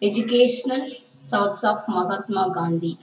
educational thoughts of Mahatma Gandhi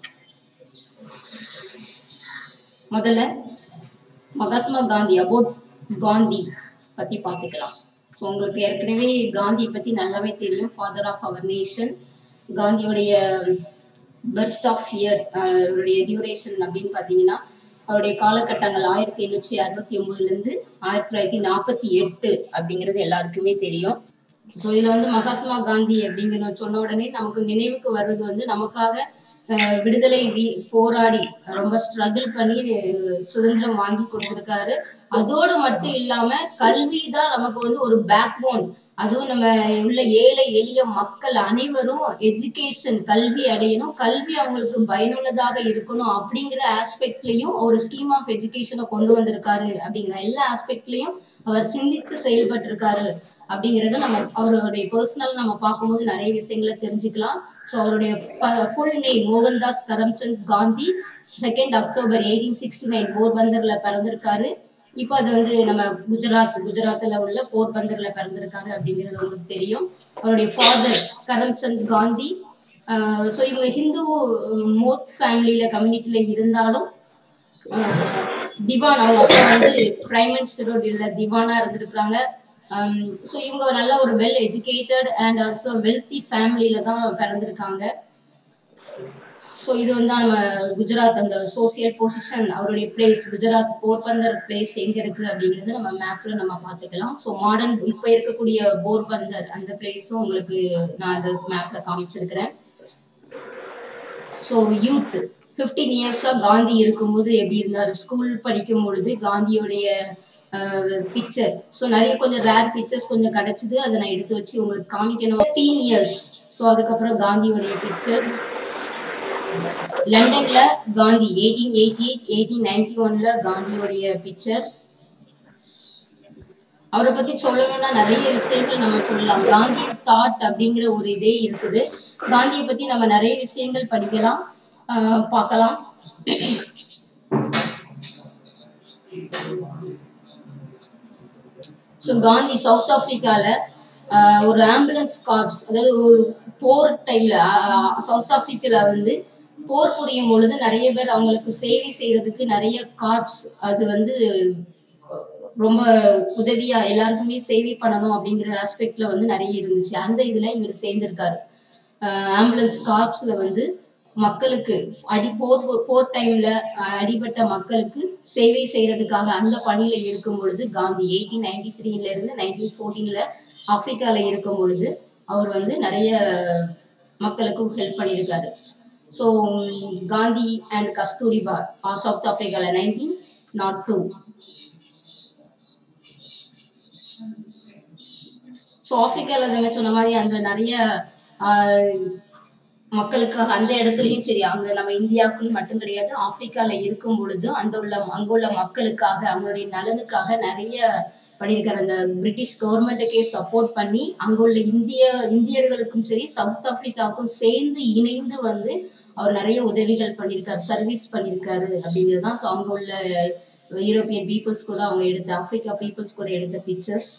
முதல்ல Mahatma Gandhi about Gandhi பத்தி பார்த்துக்கலாம் ஸோ உங்களுக்கு ஏற்கனவே காந்தி பத்தி நல்லாவே தெரியும் ஃபாதர் ஆஃப் அவர் நேஷன் காந்தியோடைய பர்த் ஆஃப் இயர் அவருடைய டியூரேஷன் அப்படின்னு பார்த்தீங்கன்னா அவருடைய காலகட்டங்கள் ஆயிரத்தி எண்ணூற்றி அறுபத்தி ஒன்பதுலேருந்து ஆயிரத்தி தொள்ளாயிரத்தி நாற்பத்தி எட்டு அப்படிங்கிறது எல்லாருக்குமே தெரியும் ஸோ இதில் வந்து மகாத்மா காந்தி அப்படிங்கிற சொன்ன உடனே நமக்கு நினைவுக்கு வர்றது வந்து நமக்காக அஹ், விடுதலை வீ போராடி ரொம்ப ஸ்ட்ரகிள் பண்ணி அஹ், சுதந்திரம் வாங்கி கொடுத்துருக்காரு அதோடு மட்டும் இல்லாம கல்வி தான் நமக்கு வந்து ஒரு பேக் போன் அதுவும் நம்ம உள்ள ஏழை எளிய மக்கள் அனைவரும் எஜுகேஷன் கல்வி அடையணும் கல்வி அவங்களுக்கு பயனுள்ளதாக இருக்கணும் அப்படிங்கிற ஆஸ்பெக்ட்லயும் ஒரு ஸ்கீம் ஆஃப் எஜுகேஷனை கொண்டு வந்திருக்காரு அப்படிங்கிற எல்லா ஆஸ்பெக்ட்லயும் அவர் சிந்தித்து செயல்பட்டிருக்காரு அப்படிங்கறத நம்ம அவருடைய பர்சனல் நம்ம பார்க்கும்போது நிறைய விஷயங்களை தெரிஞ்சுக்கலாம் ஸோ அவருடைய full name Mohandas Karamchand Gandhi second October eighteen sixty nine போர்பந்தர்ல பிறந்திருக்காரு இப்போ அது வந்து நம்ம குஜராத் குஜராத்ல உள்ள போர்பந்தர்ல பிறந்திருக்காரு அப்படிங்கிறது உங்களுக்கு தெரியும் அவருடைய ஃபாதர் கரம்சந்த் காந்தி ஸோ இவங்க ஹிந்து மோத் ஃபேமிலியில கம்யூனிட்டியில இருந்தாலும் ஆஹ் திவான் அவங்க அப்பா வந்து பிரைம் மினிஸ்டரோட இல்ல திவானா இருந்திருக்காங்க ஸோ இவங்க நல்ல ஒரு well educated and also wealthy ஃபேமிலியில தான் பிறந்திருக்காங்க ஸோ இது வந்து நம்ம குஜராத் அந்த சோசியல் பொசிஷன் அவருடைய பிளேஸ் குஜராத் போர்பந்தர் பிளேஸ் எங்க இருக்கு அப்படிங்கறத நம்ம மேப்ல நம்ம பார்த்துக்கலாம் ஸோ மாடர்ன் இப்போ இருக்கக்கூடிய போர்பந்தர் அந்த பிளேஸும் உங்களுக்கு நான் அந்த மேப்ல காமிச்சிருக்கிறேன் ஸோ யூத் ஃபிஃப்டீன் இயர்ஸாக காந்தி இருக்கும்போது எப்படி இருந்தார் ஸ்கூல் படிக்கும் பொழுது காந்தியோடைய பிக்சர் ஸோ நிறைய கொஞ்சம் ரேர் பிக்சர்ஸ் கொஞ்சம் கிடைச்சிது அதை நான் எடுத்து வச்சு உங்களுக்கு காமிக்கணும் டீன் இயர்ஸ் ஸோ அதுக்கப்புறம் காந்தியோடைய பிக்சர் லண்டன்ல Gandhi eighteen eighty eight eighteen ninety ஒன்ல காந்தியோடைய பிக்சர் அவரை பத்தி சொல்லணும்னா நிறைய விஷயங்கள் நம்ம சொல்லலாம் காந்தி தாட் அப்படிங்கிற ஒரு இதே இருக்குது காந்தியை பத்தி நம்ம நிறைய விஷயங்கள் படிக்கலாம் ஆஹ் பார்க்கலாம் ஸோ காந்தி சவுத் ஆப்பிரிக்கால ஆஹ் ஒரு ஆம்புலன்ஸ் கார்ப்ஸ் அதாவது ஒரு போர் டைம்ல சவுத் ஆப்பிரிக்கால வந்து போர் புரியும் பொழுது நிறைய பேர் அவங்களுக்கு சேவை செய்யறதுக்கு நிறைய கார்ப்ஸ் அது வந்து ரொம்ப உதவியா எல்லாருக்குமே சேவை பண்ணணும் அப்படிங்கிற ஆஸ்பெக்ட்ல வந்து நிறைய இருந்துச்சு அந்த இதுல இவர் சேர்ந்திருக்காரு ஆம்புலன்ஸ் கார்ப்ஸ்ல வந்து மக்களுக்கு அடி போர் போர் டைம்ல அடிபட்ட மக்களுக்கு சேவை செய்யறதுக்காக அந்த பணியில இருக்கும் பொழுது காந்தி எயிட்டீன் நைன்டி த்ரீல இருந்து நைன்டீன் ஃபோர்டீன்ல ஆப்பிரிக்கால இருக்கும் பொழுது அவர் வந்து நிறைய மக்களுக்கு ஹெல்ப் பண்ணியிருக்காரு so Gandhi and Kasturba south ஆப்பிரிக்கால நைன்டீன் நாட் டூ ஸோ ஆப்பிரிக்கால நம்ம சொன்ன மாதிரி அந்த நிறைய ஆஹ், மக்களுக்காக அந்த இடத்துலயும் சரி அங்க நம்ம இந்தியாவுக்குன்னு மட்டும் கிடையாது ஆப்பிரிக்கால இருக்கும் பொழுது அந்த உள்ள அங்குள்ள மக்களுக்காக அவங்களுடைய நலனுக்காக நிறைய பண்ணியிருக்காரு அந்த பிரிட்டிஷ் கவர்மெண்ட்டுக்கே சப்போர்ட் பண்ணி அங்குள்ள இந்திய இந்தியர்களுக்கும் சரி சவுத் ஆப்பிரிக்காவுக்கும் சேர்ந்து இணைந்து வந்து அவர் நிறைய உதவிகள் பண்ணியிருக்காரு சர்வீஸ் பண்ணியிருக்காரு அப்படிங்கிறது தான் ஸோ அங்கே உள்ள யூரோப்பியன் பீப்புள்ஸ் கூட அவங்க எடுத்த ஆப்பிரிக்கா பீப்புள்ஸ் கூட எடுத்த பிக்சர்ஸ்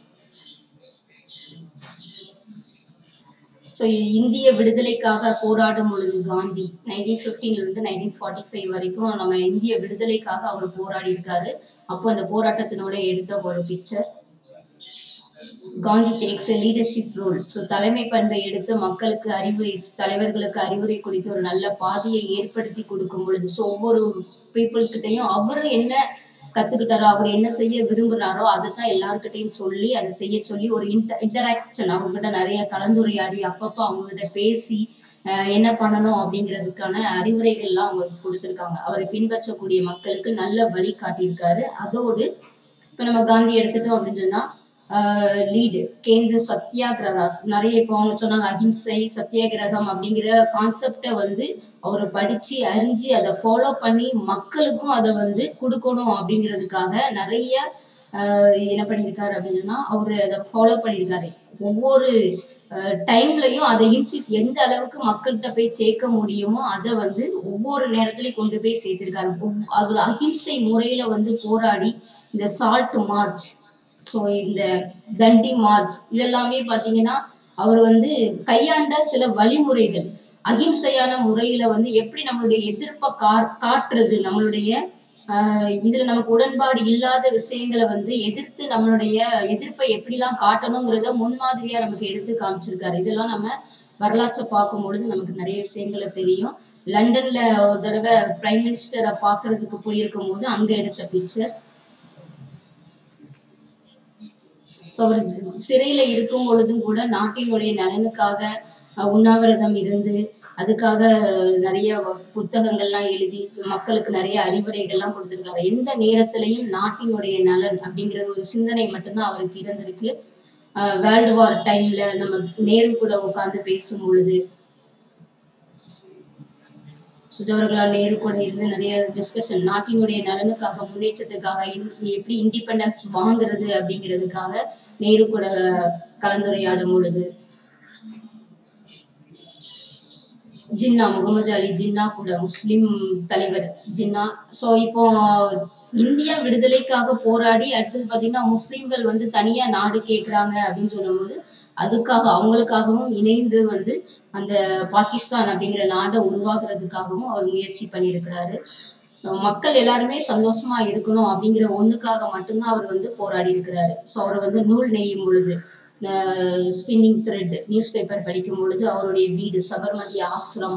ஸோ இந்திய விடுதலைக்காக போராடும் பொழுது காந்தி நைன்டீன் ஃபிஃப்டீன்ல இருந்து நைன்டீன் ஃபார்ட்டி ஃபைவ் வரைக்கும் நம்ம இந்திய விடுதலைக்காக அவர் போராடி இருக்காரு அப்போ அந்த போராட்டத்தினோட எடுத்த ஒரு picture Gandhi takes leadership role so தலைமை பண்பை எடுத்து மக்களுக்கு அறிவுரை தலைவர்களுக்கு அறிவுரை குறித்து ஒரு நல்ல பாதையை ஏற்படுத்தி கொடுக்கும் பொழுது ஸோ ஒவ்வொரு பீப்புள்ஸ் கிட்டையும் அவர் என்ன கத்துக்கிட்டாரோ அவர் என்ன செய்ய விரும்புறாரோ அதை தான் எல்லாருக்கிட்டையும் சொல்லி அதை செய்ய சொல்லி ஒரு இன்டர் இன்டராக்ஷன் அவங்ககிட்ட நிறைய கலந்துரையாடி அப்பப்போ அவங்ககிட்ட பேசி அஹ், என்ன பண்ணணும் அப்படிங்கிறதுக்கான அறிவுரைகள்லாம் அவங்களுக்கு கொடுத்துருக்காங்க அவரை பின்பற்றக்கூடிய மக்களுக்கு நல்ல வழி காட்டியிருக்காரு அதோடு இப்போ நம்ம காந்தி எடுத்துட்டோம் அப்படின்னு சொன்னா லீடு கேந்திர சத்தியாகிரகாஸ் நிறைய இப்போ அவங்க சொன்னாங்க அஹிம்சை சத்தியாகிரகம் அப்படிங்கிற கான்செப்டை வந்து அவர் படிச்சு அறிஞ்சு அதை ஃபாலோ பண்ணி மக்களுக்கும் அதை வந்து கொடுக்கணும் அப்படிங்கிறதுக்காக நிறைய ஆஹ் என்ன பண்ணியிருக்காரு அப்படின்னு சொன்னா அவரு அதை ஃபாலோ பண்ணியிருக்காரு ஒவ்வொரு டைம்லயும் அதை இன்சிஸ் எந்த அளவுக்கு மக்கள்கிட்ட போய் சேர்க்க முடியுமோ அதை வந்து ஒவ்வொரு நேரத்திலையும் கொண்டு போய் சேர்த்திருக்காரு ஒவ்- அவர் அகிம்சை முறையில வந்து போராடி இந்த சால்ட் மார்ச் ஸோ இந்த தண்டி மார்ச் இதெல்லாமே பார்த்தீங்கன்னா அவர் வந்து கையாண்ட சில வழிமுறைகள் அகிம்சையான முறையில வந்து எப்படி நம்மளுடைய எதிர்ப்பை கா காட்டுறது நம்மளுடைய ஆஹ் இதுல நமக்கு உடன்பாடு இல்லாத விஷயங்களை வந்து எதிர்த்து நம்மளுடைய எதிர்ப்பை எப்படிலாம் காட்டணுங்கிறத முன்மாதிரியா நமக்கு எடுத்து காமிச்சிருக்காரு இதெல்லாம் நம்ம வரலாற்றை பார்க்கும் பொழுது நமக்கு நிறைய விஷயங்களை தெரியும் லண்டன்ல ஒரு தடவை பிரைம் மினிஸ்டரை பார்க்கிறதுக்கு போயிருக்கும் போது அங்க எடுத்த பிக்சர் ஸோ அவர் சிறையில இருக்கும் பொழுதும் கூட நாட்டினுடைய நலனுக்காக அஹ், உண்ணாவிரதம் இருந்து அதுக்காக நிறைய வ- புத்தகங்கள்லாம் எழுதி மக்களுக்கு நிறைய அறிவுரைகள்லாம் கொடுத்திருக்காரு எந்த நேரத்திலையும் நாட்டினுடைய நலன் அப்படிங்கிறது ஒரு சிந்தனை மட்டும்தான் அவருக்கு இருந்திருக்கு வேர்ல்டு வார் டைம்ல நம்ம நேரு கூட உட்கார்ந்து பேசும் பொழுது சுதவர்களால் நேரு கூட இருந்து நிறைய டிஸ்கஷன் நாட்டினுடைய நலனுக்காக முன்னேற்றத்துக்காக இன்- எப்படி இண்டிபெண்டன்ஸ் வாங்குறது அப்படிங்கிறதுக்காக நேரு கூட கலந்துரையாடும் பொழுது ஜின்னா முகமது அலி ஜின்னா கூட முஸ்லிம் தலைவர் ஜின்னா ஸோ இப்போ இந்தியா விடுதலைக்காக போராடி அடுத்தது பாத்தீங்கன்னா முஸ்லிம்கள் வந்து தனியா நாடு கேக்குறாங்க அப்படின்னு சொல்லும்போது அதுக்காக அவங்களுக்காகவும் இணைந்து வந்து அந்த பாகிஸ்தான் அப்படிங்கிற நாடை உருவாக்குறதுக்காகவும் அவர் முயற்சி பண்ணியிருக்கிறாரு மக்கள் எல்லாருமே சந்தோஷமா இருக்கணும் அப்படிங்கிற ஒண்ணுக்காக மட்டும்தான் அவர் வந்து போராடி இருக்கிறாரு ஸோ அவர் வந்து நூல் நெய்யும் பொழுது ஸ்பின்னிங் த்ரெட் நியூஸ் பேப்பர் படிக்கும் பொழுது அவருடைய வீடு சபர்மதி ஆசிரம்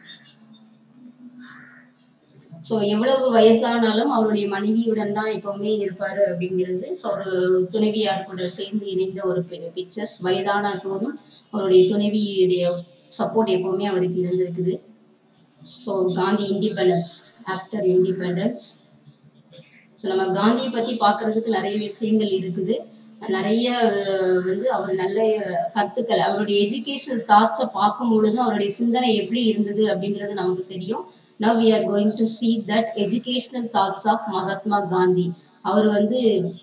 ஸோ எவ்வளவு வயசானாலும் அவருடைய மனைவியுடன் தான் எப்பவுமே இருப்பாரு அப்படிங்கிறது ஸோ ஒரு துணைவியார் கூட சேர்ந்து இணைந்த ஒரு பிக்சர்ஸ் வயதான போதும் அவருடைய துணைவியுடைய சப்போர்ட் எப்பவுமே அவருக்கு இருந்திருக்குது so Gandhi independence after independence so நம்ம காந்தியை பத்தி பார்க்கிறதுக்கு நிறைய விஷயங்கள் இருக்குது நிறைய அஹ், வந்து அவர் நல்ல கருத்துக்கள் அவருடைய எஜுகேஷனல் தாட்ஸை பார்க்கும் பொழுதும் அவருடைய சிந்தனை எப்படி இருந்தது அப்படிங்கிறது நமக்கு தெரியும் now we are going to see that educational thoughts of Mahatma Gandhi அவர் வந்து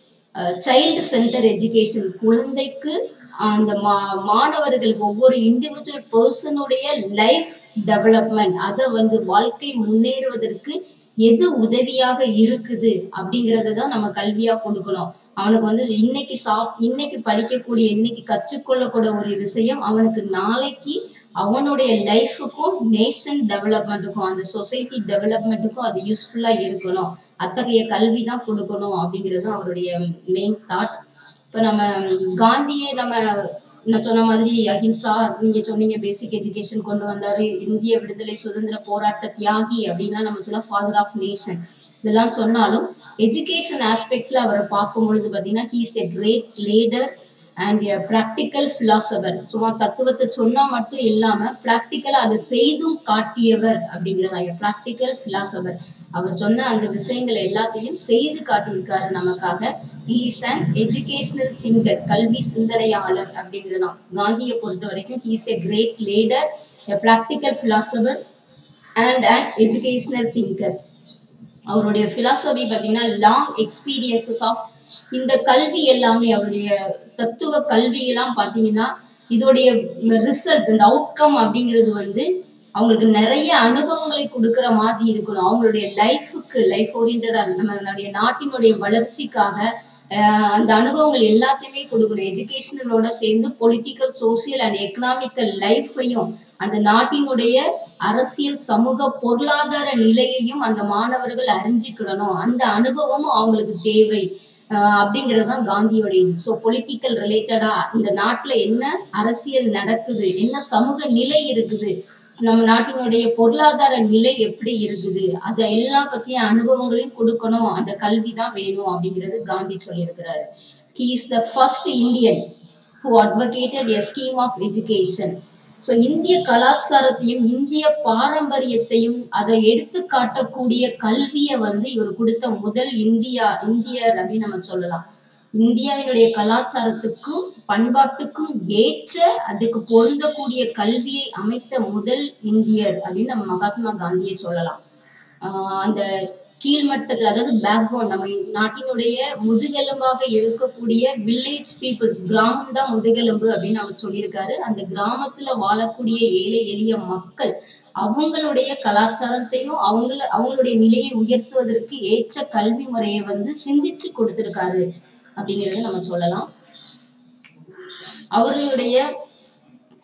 சைல்டு சென்டர் எஜுகேஷன் குழந்தைக்கு அந்த மா மாணவர்களுக்கு ஒவ்வொரு இண்டிவிஜுவல் பர்சனுடைய லைஃப் டெவலப்மெண்ட் அதை வந்து வாழ்க்கை முன்னேறுவதற்கு எது உதவியாக இருக்குது அப்படிங்கறத தான் நம்ம கல்வியா கொடுக்கணும் அவனுக்கு வந்து இன்னைக்கு சாப் இன்னைக்கு படிக்கக்கூடிய இன்னைக்கு கற்றுக்கொள்ளக்கூடிய ஒரு விஷயம் அவனுக்கு நாளைக்கு அவனுடைய லைஃபுக்கும் நேஷன் டெவலப்மெண்ட்டுக்கும் அந்த சொசைட்டி டெவலப்மெண்ட்டுக்கும் அது யூஸ்ஃபுல்லா இருக்கணும் அத்தகைய கல்வி தான் கொடுக்கணும் அப்படிங்கிறது தான் அவருடைய மெயின் தாட் இப்போ நம்ம காந்தியை நம்ம நான் சொன்ன மாதிரி அஹிம்சா நீங்க சொன்னீங்க பேசிக் எஜுகேஷன் கொண்டு வந்தாரு இந்திய விடுதலை சுதந்திர போராட்ட தியாகி அப்படின்னா நம்ம சொன்னா ஃபாதர் ஆஃப் நேஷன் இதெல்லாம் சொன்னாலும் எஜுகேஷன் ஆஸ்பெக்ட்ல அவரை பார்க்கும் பொழுது பாத்தீங்கன்னா he's a great leader and a practical philosopher சும்மா தத்துவத்தை சொன்னா மட்டும் இல்லாம ப்ராக்டிக்கலா அதை செய்தும் காட்டியவர் அப்படிங்கிறதா ப்ராக்டிக்கல் பிலாசபர் அவர் சொன்ன அந்த விஷயங்கள் எல்லாத்தையும் செய்து காட்டியிருக்காரு நமக்காக இஸ் அன் எஜுகேஷனல் திங்கர் கல்வி சிந்தனையாளர் அப்படிங்கிறதாம் காந்தியை பொறுத்த வரைக்கும் he's a great leader a practical philosopher and an educational thinker அவருடைய பிலாசபி பார்த்தீங்கன்னா லாங் எக்ஸ்பீரியன்சஸ் ஆஃப் இந்த கல்வி எல்லாமே அவருடைய தத்துவ கல்வி எல்லாம் பார்த்தீங்கன்னா இதோடைய ரிசல்ட் இந்த அவுட்கம் அப்படிங்கிறது வந்து அவங்களுக்கு நிறைய அனுபவங்களை கொடுக்கிற மாதிரி இருக்கணும் அவங்களுடைய லைஃபுக்கு லைஃப் ஓரியன்டா நம்மளுடைய நாட்டினுடைய வளர்ச்சிக்காக ஆஹ் அந்த அனுபவங்கள் எல்லாத்தையுமே கொடுக்கணும் எஜுகேஷனலோட சேர்ந்து பொலிட்டிக்கல் சோசியல் அண்ட் எக்கனாமிக்கல் லைஃபையும் அந்த நாட்டினுடைய அரசியல் சமூக பொருளாதார நிலையையும் அந்த மாணவர்கள் அறிஞ்சுக்கிடணும் அந்த அனுபவமும் அவங்களுக்கு தேவை ஆஹ் அப்படிங்கிறது தான் காந்தியோட இது ஸோ பொலிட்டிக்கல் ரிலேட்டடா இந்த நாட்டுல என்ன அரசியல் நடக்குது என்ன சமூக நிலை இருக்குது நம்ம நாட்டினுடைய பொருளாதார நிலை எப்படி இருக்குது அத எல்லா பத்திய அனுபவங்களையும் கொடுக்கணும் அந்த கல்வி தான் வேணும் அப்படிங்கிறது காந்தி சொல்லியிருக்கிறாரு he is the first Indian who advocated a scheme of education so இந்திய கலாச்சாரத்தையும் இந்திய பாரம்பரியத்தையும் அதை எடுத்து காட்டக்கூடிய கல்வியை வந்து இவர் கொடுத்த முதல் இந்தியா இந்தியர் அப்படின்னு நம்ம சொல்லலாம் இந்தியாவினுடைய கலாச்சாரத்துக்கும் பண்பாட்டுக்கும் ஏற்ற அதுக்கு பொருந்தக்கூடிய கல்வியை அமைத்த முதல் இந்தியர் அப்படின்னு நம்ம மகாத்மா காந்தியை சொல்லலாம் ஆஹ் அந்த கீழ்மட்டத்தில் அதாவது பேக்போன் நம்ம நாட்டினுடைய முதுகெலும்பாக இருக்கக்கூடிய வில்லேஜ் பீப்புள்ஸ் கிராமம் தான் முதுகெலும்பு அப்படின்னு அவர் சொல்லியிருக்காரு அந்த கிராமத்துல வாழக்கூடிய ஏழை எளிய மக்கள் அவங்களுடைய கலாச்சாரத்தையும் அவங்கள அவங்களுடைய நிலையை உயர்த்துவதற்கு ஏற்ற கல்வி முறையை வந்து சிந்திச்சு கொடுத்திருக்காரு அப்படிங்கறத நம்ம சொல்லலாம் அவருடைய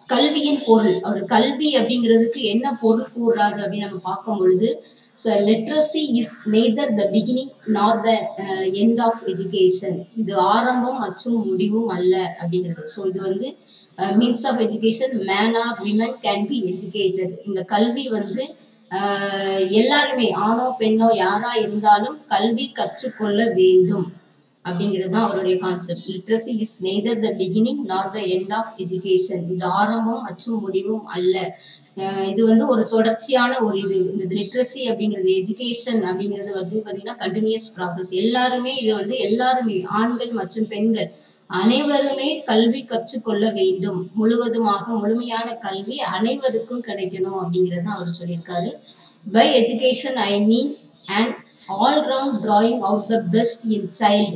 கல்வியின் பொருள் அவர் கல்வி அப்படிங்கிறதுக்கு என்ன பொருள் கூறுறாரு அப்படின்னு நம்ம பார்க்கும் பொழுது so literacy is neither the beginning nor the end of education இது ஆரம்பம் மற்றும் முடிவும் அல்ல அப்படிங்கிறது ஸோ இது வந்து means of education man or women can be educated இந்த கல்வி வந்து ஆஹ் எல்லாருமே ஆணோ பெண்ணோ யாரா இருந்தாலும் கல்வி கற்றுக்கொள்ள வேண்டும் அப்படிங்கிறது தான் அவருடைய concept literacy is neither the beginning not the end of education இது ஆரம்பம் மற்றும் முடிவும் அல்ல அஹ் இது வந்து ஒரு தொடர்ச்சியான ஒரு இது இந்த லிட்ரஸி அப்படிங்கிறது எஜுகேஷன் அப்படிங்கிறது வந்து பார்த்தீங்கன்னா கண்டினியூஸ் ப்ராசஸ் எல்லாருமே இது வந்து எல்லாருமே ஆண்கள் மற்றும் பெண்கள் அனைவருமே கல்வி கற்றுக்கொள்ள வேண்டும் முழுவதுமாக முழுமையான கல்வி அனைவருக்கும் கிடைக்கணும் அப்படிங்கிறத அவர் சொல்லியிருக்காரு by education I mean and all round drawing out the best in child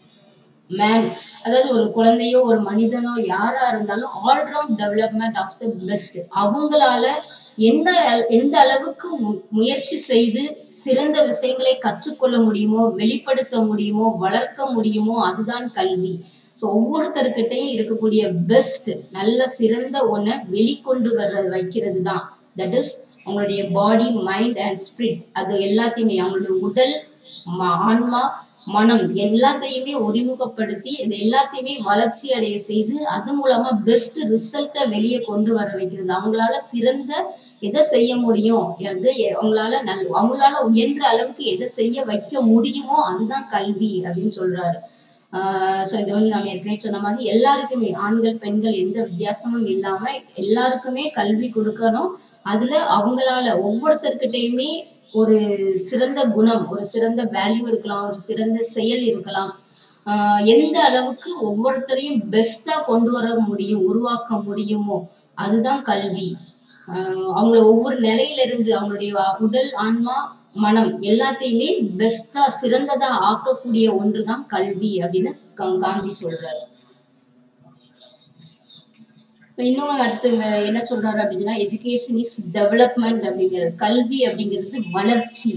man அதாவது ஒரு குழந்தையோ ஒரு மனிதனோ யாரா இருந்தாலும் all round development of the best அவங்களால என்ன அள- எந்த அளவுக்கு மு- முயற்சி செய்து சிறந்த விஷயங்களை கற்றுக்கொள்ள முடியுமோ வெளிப்படுத்த முடியுமோ வளர்க்க முடியுமோ அதுதான் கல்வி ஸோ ஒவ்வொருத்தருக்கிட்டையும் இருக்கக்கூடிய பெஸ்ட் நல்ல சிறந்த ஒன்றை வெளிக்கொண்டு வர வைக்கிறது தான் தட் இஸ் அவங்களுடைய பாடி மைண்ட் அண்ட் ஸ்பிரிட் அது எல்லாத்தையுமே அவங்களுடைய உடல் ம- ஆன்மா மனம் எல்லாத்தையுமே ஒருமுகப்படுத்தி இது எல்லாத்தையுமே வளர்ச்சி அடைய செய்து அது மூலமா பெஸ்ட் ரிசல்ட்டை வெளியே கொண்டு வர வைக்கிறது அவங்களால சிறந்த எதை செய்ய முடியும் எதை அவங்களால நல் அவங்களால உயர்ந்த அளவுக்கு எதை செய்ய வைக்க முடியுமோ அதுதான் கல்வி அப்படின்னு சொல்றாரு ஸோ இது வந்து நம்ம ஏற்கனவே சொன்ன மாதிரி எல்லாருக்குமே ஆண்கள் பெண்கள் எந்த வித்தியாசமும் இல்லாம எல்லாருக்குமே கல்வி கொடுக்கணும் அதுல அவங்களால ஒவ்வொருத்தர்கிட்டயுமே ஒரு சிறந்த குணம் ஒரு சிறந்த வேல்யூ இருக்கலாம் ஒரு சிறந்த செயல் இருக்கலாம் ஆஹ் எந்த அளவுக்கு ஒவ்வொருத்தரையும் பெஸ்டா கொண்டு வர முடியும் உருவாக்க முடியுமோ அதுதான் கல்வி ஆஹ் அவங்கள ஒவ்வொரு நிலையில இருந்து அவங்களுடைய உடல் ஆன்மா மனம் எல்லாத்தையுமே பெஸ்டா சிறந்ததா ஆக்கக்கூடிய ஒன்றுதான் கல்வி அப்படின்னு கா- காந்தி சொல்றாரு இப்ப இன்னும் அடுத்து வ- என்ன சொல்றாரு அப்படின்னா எஜுகேஷன் இஸ் டெவலப்மெண்ட் அப்படிங்கிறது கல்வி அப்படிங்கிறது வளர்ச்சி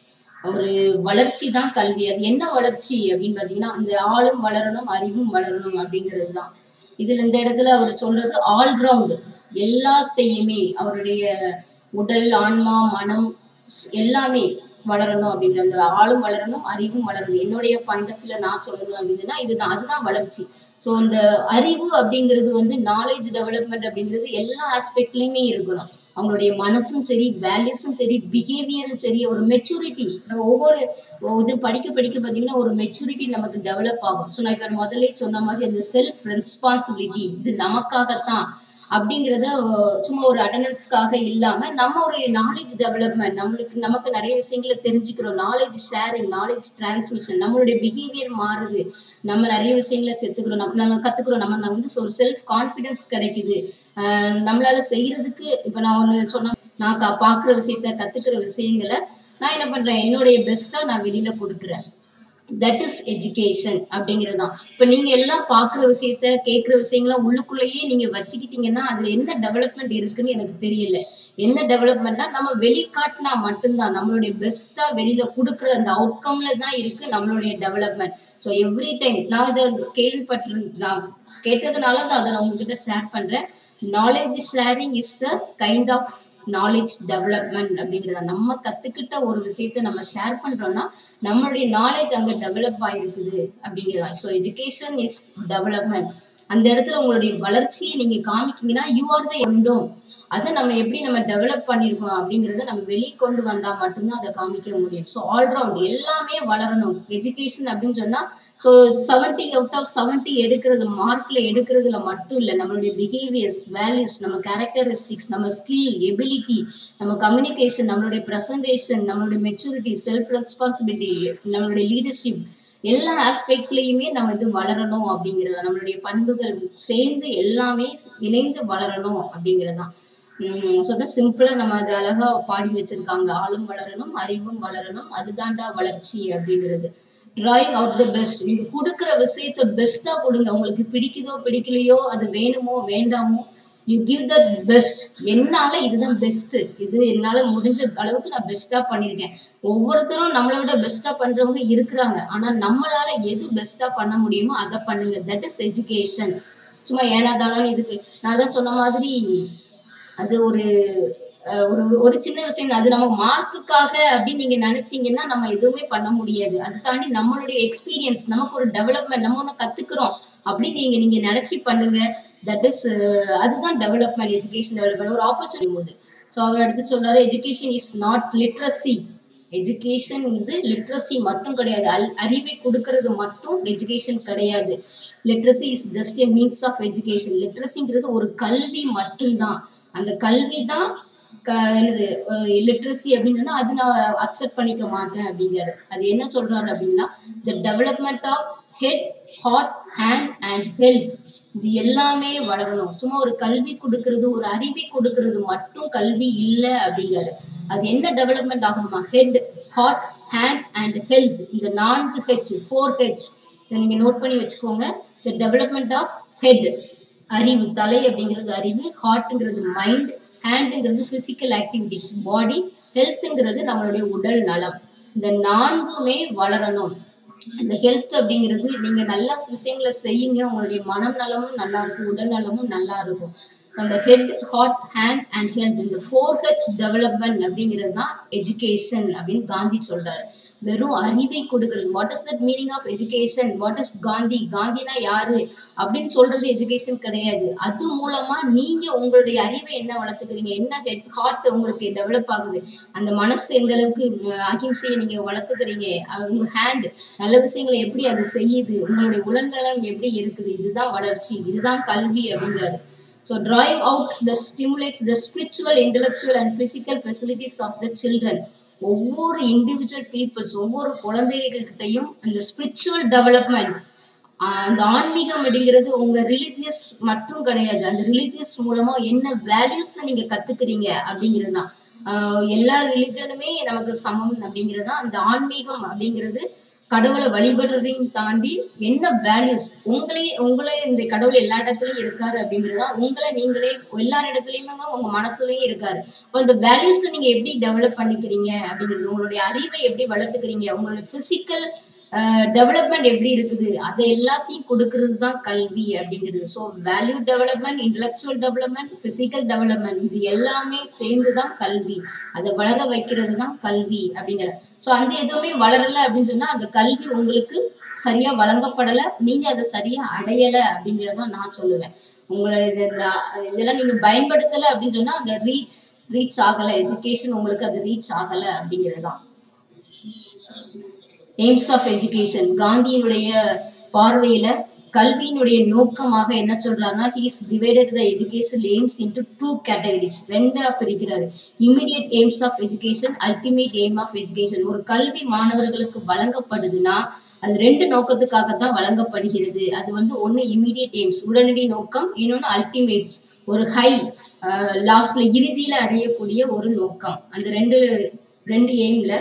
ஒரு வளர்ச்சி தான் கல்வி அது என்ன வளர்ச்சி அப்படின்னு பாத்தீங்கன்னா அந்த ஆளும் வளரணும் அறிவும் வளரணும் அப்படிங்கிறது தான் இதுல இந்த இடத்துல அவர் சொல்றது ஆல்ரவுண்ட் எல்லாத்தையுமே அவருடைய உடல் ஆன்மா மனம் ஸ்- எல்லாமே வளரணும் அப்படிங்கிற அந்த ஆளும் வளரணும் அறிவும் வளரணும் என்னுடைய பாயிண்ட் ஆஃப் வியூல நான் சொல்லணும் அப்படின்னா இதுதான் அதுதான் வளர்ச்சி ஸோ இந்த அறிவு அப்படிங்கிறது வந்து நாலேஜ் டெவலப்மெண்ட் அப்படிங்கிறது எல்லா ஆஸ்பெக்ட்லயுமே இருக்கணும் அவங்களுடைய மனசும் சரி வேல்யூஸும் சரி பிஹேவியரும் சரி ஒரு மெச்சூரிட்டி நம்ம ஒவ்வொரு இது படிக்க படிக்க பார்த்தீங்கன்னா ஒரு மெச்சூரிட்டி நமக்கு டெவலப் ஆகும் ஸோ நான் இப்போ முதல்ல சொன்ன மாதிரி அந்த செல்ஃப் ரெஸ்பான்சிபிலிட்டி இது நமக்காகத்தான் அப்படிங்கிறத அஹ், சும்மா ஒரு அட்டண்டன்ஸ்க்காக இல்லாம நம்ம ஒரு நாலேஜ் டெவலப்மெண்ட் நம்மளுக்கு நமக்கு நிறைய விஷயங்களை தெரிஞ்சுக்கிறோம் நாலேஜ் ஷேரிங் நாலேஜ் டிரான்ஸ்மிஷன் நம்மளுடைய பிஹேவியர் மாறுது நம்ம நிறைய விஷயங்களை செத்துக்கிறோம் நம்ம நம்ம கத்துக்கிறோம் நம்ம நம்ம வந்து ஒரு செல்ஃப் கான்ஃபிடன்ஸ் கிடைக்குது அஹ், நம்மளால செய்யறதுக்கு இப்ப நான் ஒண்ணு சொன்ன நான் கா- பாக்குற விஷயத்த கத்துக்கிற விஷயங்களை நான் என்ன பண்றேன் என்னுடைய பெஸ்ட்டா நான் வெளியில கொடுக்குறேன் தட் இஸ் எஜுகேஷன் அப்படிங்கிறது தான் இப்போ நீங்க எல்லாம் பார்க்குற விஷயத்த கேட்குற விஷயங்களை உள்ளுக்குள்ளேயே நீங்க வச்சுக்கிட்டீங்கன்னா அதுல என்ன டெவலப்மெண்ட் இருக்குன்னு எனக்கு தெரியல என்ன டெவலப்மெண்ட்னா நம்ம வெளிக்காட்டினா மட்டும்தான் நம்மளுடைய பெஸ்ட்டா வெளியில கொடுக்குற அந்த அவுட்கம்ல தான் இருக்கு நம்மளுடைய டெவலப்மெண்ட் ஸோ எவ்ரி டைம் நான் இதை கேள்விப்பட்டு நான் கேட்டதுனால தான் அதை நான் உங்ககிட்ட ஷேர் பண்றேன் knowledge sharing is the kind of knowledge development அப்படிங்கிறத நம்ம கத்துக்கிட்ட ஒரு விஷயத்த நம்ம ஷேர் பண்றோம்னா நம்மளுடைய நாலேஜ் அங்க டெவலப் ஆயிருக்குது அப்படிங்கிறதா ஸோ எஜுகேஷன் இஸ் டெவலப்மெண்ட் அந்த இடத்துல உங்களுடைய வளர்ச்சியை நீங்க காமிக்கீங்கன்னா யூ ஆர் த எண்டோம் அதை நம்ம எப்படி நம்ம டெவலப் பண்ணியிருக்கோம் அப்படிங்கிறத நம்ம வெளியே கொண்டு வந்தா மட்டும்தான் அதை காமிக்க முடியும் ஸோ ஆல்ரவுண்ட் எல்லாமே வளரணும் எஜுகேஷன் அப்படின்னு சொன்னா so seventy out of seventy எடுக்கிறது மார்க்ல எடுக்கிறதுல மட்டும் இல்லை நம்மளுடைய பிஹேவியர்ஸ் வேல்யூஸ் நம்ம கேரக்டரிஸ்டிக்ஸ் நம்ம ஸ்கில் எபிலிட்டி நம்ம கம்யூனிகேஷன் நம்மளுடைய ப்ரெசன்டேஷன் நம்மளுடைய மெச்சூரிட்டி செல்ஃப் ரெஸ்பான்சிபிலிட்டி நம்மளுடைய லீடர்ஷிப் எல்லா ஆஸ்பெக்ட்லேயுமே நம்ம இது வளரணும் அப்படிங்கிறது நம்மளுடைய பண்புகள் சேர்ந்து எல்லாமே இணைந்து வளரணும் அப்படிங்கிறது தான் ஸோ தான் சிம்பிளாக நம்ம அது அழகா பாடி வச்சிருக்காங்க ஆளும் வளரணும் அறிவும் வளரணும் அதுதான்டா வளர்ச்சி அப்படிங்கிறது டிராயிங் அவுட் த பெஸ்ட் நீங்க கொடுக்குற விஷயத்த பெஸ்டா கொடுங்க உங்களுக்கு பிடிக்குதோ பிடிக்கலையோ அது வேணுமோ வேண்டாமோ யூ கிவ் த பெஸ்ட் என்னால இதுதான் பெஸ்ட் இது என்னால முடிஞ்ச அளவுக்கு நான் பெஸ்டா பண்ணியிருக்கேன் ஒவ்வொருத்தரும் நம்மளை விட பெஸ்டா பண்றவங்க இருக்கிறாங்க ஆனா நம்மளால எது பெஸ்டா பண்ண முடியுமோ அதை பண்ணுங்க தட் இஸ் எஜுகேஷன் சும்மா ஏனா தானோன்னு இதுக்கு நான் தான் சொன்ன மாதிரி அது ஒரு அஹ், ஒரு ஒரு சின்ன விஷயம் தான். அது நம்ம மார்க்குக்காக அப்படின்னு நீங்க நினைச்சீங்கன்னா நம்ம எதுவுமே பண்ண முடியாது அது தாண்டி நம்மளுடைய எக்ஸ்பீரியன்ஸ் நமக்கு ஒரு டெவலப்மெண்ட் நம்ம ஒன்று கத்துக்கிறோம் அப்படின்னு நீங்க நீங்க நினைச்சு பண்ணுங்க தட் இஸ் அதுதான் டெவலப்மெண்ட் எஜுகேஷன் டெவலப்மெண்ட் ஒரு ஆப்பர்ச்சுனிட்டி போது ஸோ அவர் எடுத்து சொல்றாரு education is not literacy education வந்து லிட்ரஸி மட்டும் கிடையாது அல்- அறிவை கொடுக்கறது மட்டும் எஜுகேஷன் கிடையாது literacy is just a means of education லிட்ரஸிங்கிறது ஒரு கல்வி மட்டும்தான் அந்த கல்வி தான் க- என்னது லிட்ரஸி அப்படின்னு சொன்னா அது நான் அக்செப்ட் பண்ணிக்க மாட்டேன் அப்படிங்கிறாரு அது என்ன சொல்றாரு அப்படின்னா the development of head heart hand and health இது எல்லாமே வளரணும் சும்மா ஒரு கல்வி கொடுக்கறது ஒரு அறிவை கொடுக்கறது மட்டும் கல்வி இல்லை அப்படிங்கிறாரு அது என்ன டெவலப்மெண்ட் ஆகணுமா head heart hand and health இந்த நான்கு ஹெச் ஃபோர் ஹெச் இதை நீங்க நோட் பண்ணி வச்சுக்கோங்க த டெவலப்மெண்ட் ஆஃப் ஹெட் அறிவு தலை அப்படிங்கிறது அறிவு ஹார்ட்ங்கிறது மைண்ட் ஹேண்டுங்கிறது பிசிக்கல் ஆக்டிவிட்டிஸ் பாடி ஹெல்த்துங்கிறது நம்மளுடைய உடல் நலம் இந்த நான்குமே வளரணும் இந்த ஹெல்த் அப்படிங்கிறது நீங்க நல்ல விஷயங்களை செய்யுங்க உங்களுடைய மனம் நலமும் நல்லா இருக்கும் உடல் நலமும் நல்லா இருக்கும் அந்த head heart hand and health இந்த ஃபோர் ஹெச் டெவலப்மெண்ட் அப்படிங்கிறது தான் எஜுகேஷன் அப்படின்னு காந்தி சொல்றாரு வெறும் அறிவை கொடுக்கிறது what is that meaning of education what is Gandhi காந்தினா யாரு அப்படின்னு சொல்றது எஜுகேஷன் கிடையாது அது மூலமா நீங்க உங்களுடைய அறிவை என்ன வளர்த்துக்கிறீங்க என்ன ஹெட் ஹார்ட் உங்களுக்கு டெவலப் ஆகுது அந்த மனசு எந்த அளவுக்கு உம், அகிம்சையை நீங்க வளர்த்துக்கிறீங்க அஹ் உங்க ஹேண்ட் நல்ல விஷயங்களை எப்படி அது செய்யுது உங்களுடைய உடல்நலம் எப்படி இருக்குது இதுதான் வளர்ச்சி இதுதான் கல்வி அப்படிங்கிறாரு So drawing out the stimulates the spiritual, intellectual and physical facilities of the children. ஒவ்வொரு இண்டிவிஜுவல் பீப்புள்ஸ் ஒவ்வொரு குழந்தைகள்கிட்டையும் அந்த ஸ்பிரிச்சுவல் டெவலப்மெண்ட் அந்த ஆன்மீகம் அப்படிங்கிறது உங்க ரிலிஜியஸ் மட்டும் கிடையாது அந்த ரிலிஜியஸ் மூலமா என்ன வேல்யூஸ் நீங்க கத்துக்கிறீங்க அப்படிங்கிறது தான் ஆஹ் எல்லா ரிலிஜனுமே நமக்கு சமம் அப்படிங்கிறது தான் அந்த ஆன்மீகம் அப்படிங்கிறது கடவுளை வழிபடுறதையும் தாண்டி என்ன வேல்யூஸ் உங்களே உங்களே இந்த கடவுள் எல்லா இடத்துலயும் இருக்காரு அப்படிங்கிறதா உங்களை நீங்களே எல்லார் இடத்துலயுமே உங்க மனசுலயும் இருக்காரு அப்போ இந்த வேல்யூஸ் நீங்க எப்படி டெவலப் பண்ணிக்கிறீங்க அப்படிங்கிறது உங்களுடைய அறிவை எப்படி வளர்த்துக்கிறீங்க உங்களுடைய பிசிக்கல் டெவலப்மெண்ட் எப்படி இருக்குது அதை எல்லாத்தையும் கொடுக்கறது தான் கல்வி அப்படிங்கிறது so value development intellectual development physical development இது எல்லாமே சேர்ந்து தான் கல்வி அதை வளர வைக்கிறது தான் கல்வி அப்படிங்கிறது ஸோ அந்த எதுவுமே வளரல அப்படின்னு சொன்னா அந்த கல்வி உங்களுக்கு சரியா வழங்கப்படல நீங்க அதை சரியா அடையல அப்படிங்கறத நான் சொல்லுவேன் உங்களை இது இந்த- இதெல்லாம் நீங்க பயன்படுத்தல அப்படின்னு சொன்னா அந்த ரீச் ரீச் ஆகல எஜுகேஷன் உங்களுக்கு அது ரீச் ஆகல அப்படிங்கிறது தான் எய்ம்ஸ் ஆஃப் எஜுகேஷன் காந்தியினுடைய பார்வையில கல்வியினுடைய நோக்கமாக என்ன சொல்றாருன்னா he's divided the education aims into two categories ரெண்டா பிரிக்கிறாரு immediate aims of education ultimate aim of education ஒரு கல்வி மாணவர்களுக்கு வழங்கப்படுதுன்னா அது ரெண்டு நோக்கத்துக்காக தான் வழங்கப்படுகிறது அது வந்து ஒன்னு இமிடியட் எய்ம்ஸ் உடனடி நோக்கம் இன்னொன்னு அல்டிமேட்ஸ் ஒரு ஹை லாஸ்ட்ல இறுதியில அடையக்கூடிய ஒரு நோக்கம் அந்த ரெண்டு ரெண்டு எய்ம்ல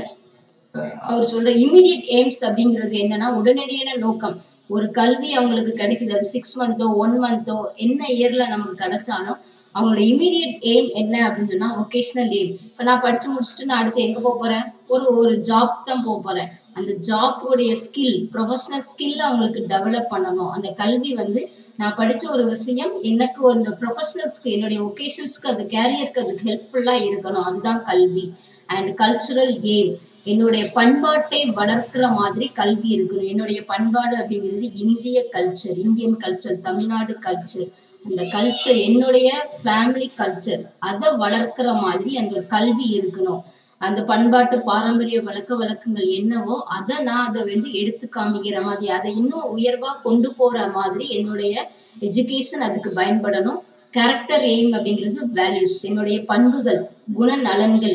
அவர் சொல்ற இமிடியட் எய்ம்ஸ் அப்படிங்கிறது என்னன்னா உடனடியான நோக்கம் ஒரு கல்வி அவங்களுக்கு கிடைக்குது அது சிக்ஸ் மந்த்தோ ஒன் மந்த்தோ என்ன இயர்ல நமக்கு கிடைச்சாலும் அவங்களோட இமீடியட் எய்ம் என்ன அப்படின்னு சொன்னா ஒகேஷனல் எய்ம் இப்போ நான் படிச்சு முடிச்சுட்டு நான் அடுத்து எங்க போக போறேன் ஒரு ஒரு ஜாப் தான் போக போறேன் அந்த ஜாப்புடைய ஸ்கில் ப்ரொஃபஷனல் ஸ்கில் அவங்களுக்கு டெவலப் பண்ணணும் அந்த கல்வி வந்து நான் படிச்ச ஒரு விஷயம் எனக்கு அந்த ப்ரொஃபஷனல்ஸ்க்கு என்னுடைய ஒகேஷன்ஸ்க்கு அது கேரியருக்கு அதுக்கு ஹெல்ப்ஃபுல்லா இருக்கணும் அதுதான் கல்வி அண்ட் கல்ச்சுரல் எய்ம் என்னுடைய பண்பாட்டை வளர்க்கிற மாதிரி கல்வி இருக்கணும் என்னுடைய பண்பாடு அப்படிங்கிறது இந்திய culture Indian culture Tamil Nadu culture அந்த கல்ச்சர் என்னுடைய ஃபேமிலி கல்ச்சர் அதை வளர்க்கிற மாதிரி அந்த ஒரு கல்வி இருக்கணும் அந்த பண்பாட்டு பாரம்பரிய வழக்க வழக்கங்கள் என்னவோ அதை நான் அதை வந்து எடுத்து காமிக்கிற மாதிரி அதை இன்னும் உயர்வா கொண்டு போற மாதிரி என்னுடைய எஜுகேஷன் அதுக்கு பயன்படணும் கேரக்டர் எய்ம் அப்படிங்கிறது வேல்யூஸ் என்னுடைய பண்புகள் குணநலன்கள்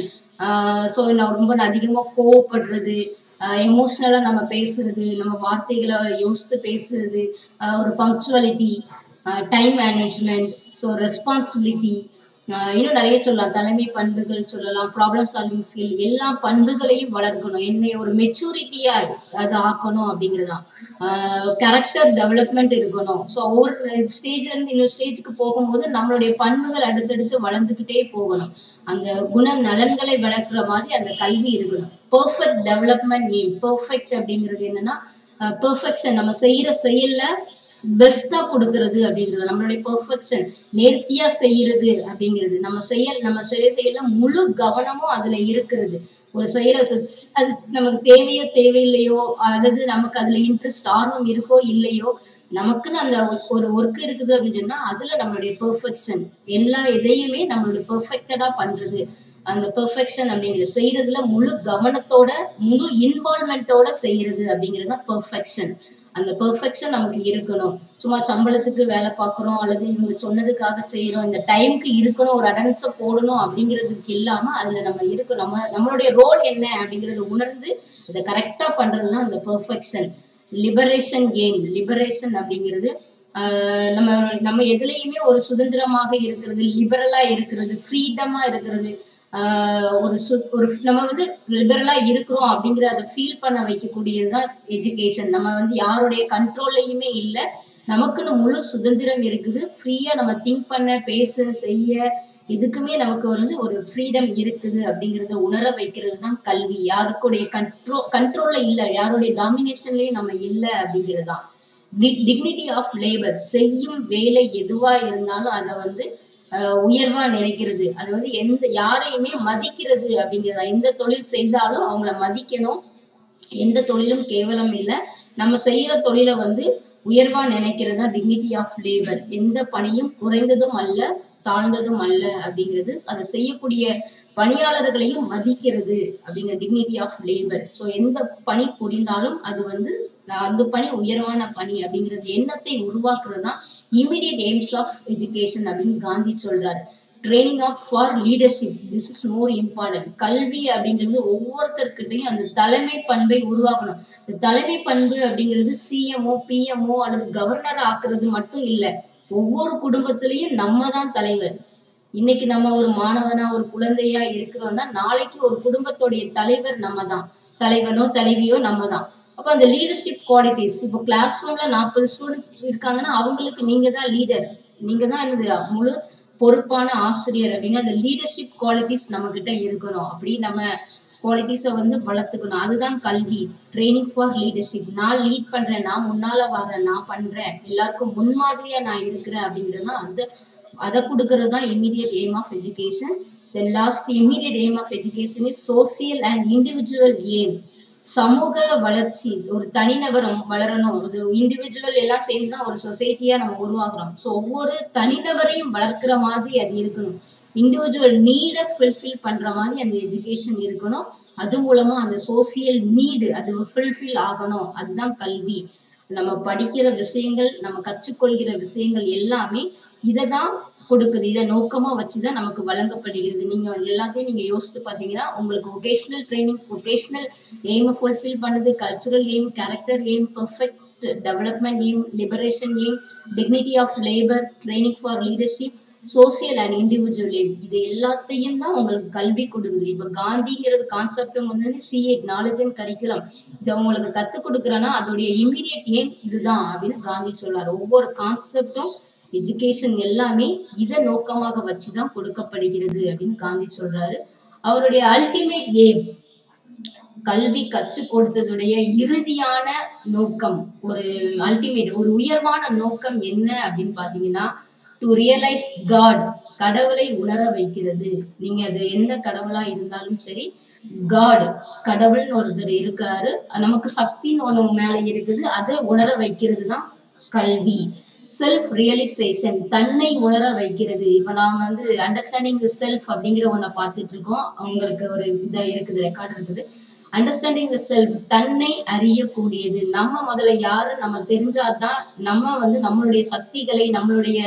ஸோ நான் ரொம்ப அதிகமாக கோவப்படுறது எமோஷ்னலாக நம்ம பேசுறது நம்ம வார்த்தைகளை யோசித்து பேசுறது ஆஹ் ஒரு punctuality time management so responsibility இன்னும் நிறைய சொல்லலாம் தலைமை பண்புகள் சொல்லலாம் ப்ராப்ளம் சால்விங் ஸ்கில் எல்லா பண்புகளையும் வளர்க்கணும் என்னை ஒரு மெச்சூரிட்டியா அது ஆக்கணும் அப்படிங்கிறதான் கேரக்டர் டெவலப்மெண்ட் இருக்கணும் ஸோ ஒவ்வொரு ஸ்டேஜ்ல இருந்து இன்னொரு ஸ்டேஜுக்கு போகும்போது நம்மளுடைய பண்புகள் அடுத்தடுத்து வளர்ந்துக்கிட்டே போகணும் அந்த குணம் நலன்களை வளர்க்குற மாதிரி அந்த கல்வி இருக்கணும் பெர்ஃபெக்ட் டெவலப்மெண்ட் எய்ம் பெர்ஃபெக்ட் அப்படிங்கிறது என்னன்னா பெர்ஃபெக்ஷன் நம்ம செய்யற செயல்ல பெஸ்டா கொடுக்கறது அப்படிங்கிறது நம்மளுடைய பெர்ஃபெக்ஷன் நேர்த்தியா செய்யறது அப்படிங்கிறது நம்ம செயல் நம்ம செய்ய செயல்ல முழு கவனமும் அதுல இருக்கிறது ஒரு செயலை செ- அது நமக்கு தேவையோ தேவையில்லையோ அல்லது நமக்கு அதுல இன்ட்ரெஸ்ட் ஆர்வம் இருக்கோ இல்லையோ நமக்குன்னு அந்த ஒரு ஒர்க் இருக்குது அப்படின்னு சொன்னா அதுல நம்மளுடைய பெர்ஃபெக்ஷன் எல்லா இதையுமே நம்மளுடைய பெர்ஃபெக்டடா பண்றது அந்த பெர்ஃபெக்ஷன் அப்படிங்கிறது செய்யறதுல முழு கவனத்தோட முழு இன்வால்மெண்ட்டோட செய்யறது அப்படிங்கிறது தான் பெர்ஃபெக்ஷன் அந்த பெர்ஃபெக்ஷன் நமக்கு இருக்கணும் சும்மா சம்பளத்துக்கு வேலை பார்க்குறோம் அல்லது இவங்க சொன்னதுக்காக செய்யறோம் இந்த டைம்க்கு இருக்கணும் ஒரு அடன்ஸை போடணும் அப்படிங்கிறதுக்கு இல்லாம அதுல நம்ம இருக்கணும் நம்ம நம்மளுடைய ரோல் என்ன அப்படிங்கறத உணர்ந்து அதை கரெக்டா பண்றது தான் அந்த பெர்ஃபெக்ஷன் லிபரேஷன் எய்ம் லிபரேஷன் அப்படிங்கிறது ஆஹ் நம்ம நம்ம எதுலேயுமே ஒரு சுதந்திரமாக இருக்கிறது லிபரலா இருக்கிறது ஃப்ரீடமா இருக்கிறது ஆஹ் ஒரு சு ஒரு நம்ம வந்து லிபரலா இருக்கிறோம் அப்படிங்கிற அதை ஃபீல் பண்ண வைக்கக்கூடியது தான் எஜுகேஷன் நம்ம வந்து யாருடைய கண்ட்ரோல்லையுமே இல்லை நமக்குன்னு முழு சுதந்திரம் இருக்குது ஃப்ரீயா நம்ம திங்க் பண்ண பேச செய்ய இதுக்குமே நமக்கு வந்து ஒரு ஃப்ரீடம் இருக்குது அப்படிங்கறத உணர வைக்கிறது தான் கல்வி யாருக்குடைய கண்ட்ரோ கண்ட்ரோல்ல இல்ல யாருடைய டாமினேஷன்லயும் நம்ம இல்ல அப்படிங்கிறது தான் டிக்னிட்டி ஆஃப் லேபர் செய்யும் வேலை எதுவா இருந்தாலும் அதை வந்து ஆஹ், உயர்வா நினைக்கிறது அது வந்து எந்த யாரையுமே மதிக்கிறது அப்படிங்கிறதா எந்த தொழில் செய்தாலும் அவங்கள மதிக்கணும் எந்த தொழிலும் கேவலம் இல்லை நம்ம செய்யற தொழிலை வந்து உயர்வா நினைக்கிறது தான் டிக்னிட்டி ஆஃப் லேபர் எந்த பணியும் குறைந்ததும் அல்ல தாழ்ந்ததும் அல்ல அப்படிங்கிறது அதை செய்யக்கூடிய பணியாளர்களையும் மதிக்கிறது அப்படிங்கிற டிக்னிட்டி ஆஃப் லேபர் ஸோ எந்த பணி புரிந்தாலும் அது வந்து அந்த பணி உயர்வான பணி அப்படிங்கிறது எண்ணத்தை உருவாக்குறது தான் இமீடியட் எய்ம்ஸ் ஆஃப் எஜுகேஷன் அப்படின்னு காந்தி சொல்றாரு training of for leadership this is more important கல்வி அப்படிங்கிறது ஒவ்வொருத்தர்கிட்டையும் அந்த தலைமை பண்பை உருவாக்கணும் இந்த தலைமை பண்பு அப்படிங்கிறது சிஎம்ஓ பிஎம்ஓ அல்லது கவர்னர் ஆக்குறது மட்டும் இல்லை ஒவ்வொரு குடும்பத்திலையும் நம்ம தான் தலைவர் இன்னைக்கு நம்ம ஒரு மாணவனா ஒரு குழந்தையா இருக்கிறோம்னா நாளைக்கு ஒரு குடும்பத்துடைய தலைவர் நம்ம தான் தலைவனோ தலைவியோ நம்ம தான் அப்ப அந்த லீடர்ஷிப் குவாலிட்டிஸ் இப்போ கிளாஸ் ரூம்ல நாற்பது ஸ்டூடெண்ட்ஸ் இருக்காங்கன்னா அவங்களுக்கு நீங்க தான் லீடர் நீங்க தான் என்னது முழு பொறுப்பான ஆசிரியர் அப்படிங்கிற அந்த லீடர்ஷிப் குவாலிட்டிஸ் நம்ம கிட்ட இருக்கணும் அப்படி நம்ம குவாலிட்டிஸை வந்து வளர்த்துக்கணும் அதுதான் கல்வி ட்ரைனிங் ஃபார் லீடர்ஷிப் நான் லீட் பண்றேன் நான் முன்னால வரேன் நான் பண்றேன் எல்லாருக்கும் முன்மாதிரியா நான் இருக்கிறேன் அப்படிங்கிறது தான் அந்த அதை கொடுக்கறது தான் immediate aim of education then last immediate aim of education is social and individual aim சமூக வளர்ச்சி ஒரு தனிநபர் வளரணும் அது இண்டிவிஜுவல் எல்லாம் சேர்ந்து தான் ஒரு சொசைட்டியா நம்ம உருவாக்குறோம் ஸோ ஒவ்வொரு தனிநபரையும் வளர்க்குற மாதிரி அது இருக்கணும் இண்டிவிஜுவல் நீடை ஃபுல்ஃபில் பண்ற மாதிரி அந்த எஜுகேஷன் இருக்கணும் அது மூலமா அந்த சோசியல் நீடு அது ஃபுல்ஃபில் ஆகணும் அதுதான் கல்வி நம்ம படிக்கிற விஷயங்கள் நம்ம கற்றுக்கொள்கிற விஷயங்கள் எல்லாமே இதை தான் கொடுக்குது இதை நோக்கமா வச்சுதான் நமக்கு வழங்கப்படுகிறது நீங்க எல்லாத்தையும் நீங்க யோசித்து பாத்தீங்கன்னா உங்களுக்கு ஒகேஷனல் ட்ரைனிங் ஒகேஷனல் எய்மை ஃபுல்ஃபில் பண்ணுது cultural aim character aim perfect development aim liberation aim dignity of labour training for leadership social and individual aim இது எல்லாத்தையும் தான் உங்களுக்கு கல்வி கொடுக்குது இப்போ காந்திங்கிறது கான்செப்டும் வந்து சிஏ நாலேஜ் அண்ட் கரிக்குலம் இதை உங்களுக்கு கற்றுக் கொடுக்குறேன்னா அதோடைய இமீடியட் எய்ம் இதுதான் அப்படின்னு காந்தி சொல்றாரு ஒவ்வொரு கான்செப்டும் எஜுகேஷன் எல்லாமே இதை நோக்கமாக வச்சு தான் கொடுக்கப்படுகிறது அப்படின்னு காந்தி சொல்றாரு அவருடைய அல்டிமேட் எய்ம் கல்வி கற்றுக் கொடுத்ததுடைய இறுதியான நோக்கம் ஒரு அல்டிமேட் ஒரு உயர்வான நோக்கம் என்ன அப்படின்னு பாத்தீங்கன்னா டு ரியலைஸ் காட் கடவுளை உணர வைக்கிறது நீங்க அது எந்த கடவுளா இருந்தாலும் சரி காட் கடவுள்னு ஒருத்தர் இருக்காரு நமக்கு சக்தின்னு ஒண்ணு மேல இருக்குது அதை உணர வைக்கிறது தான் கல்வி செல்ஃப் ரியலைசேஷன் தன்னை உணர வைக்கிறது இப்ப நாம வந்து அண்டர்ஸ்டாண்டிங் தி செல்ஃப் அப்படிங்கிற ஒன்றை பார்த்துட்டு இருக்கோம் அவங்களுக்கு ஒரு இதை இருக்குது ரெக்கார்ட் இருக்குது அண்டர்ஸ்டாண்டிங் தி செல்ஃப் தன்னை அறியக்கூடியது நம்ம முதல்ல யாரு நம்ம தெரிஞ்சாதான் நம்ம வந்து நம்மளுடைய சக்திகளை நம்மளுடைய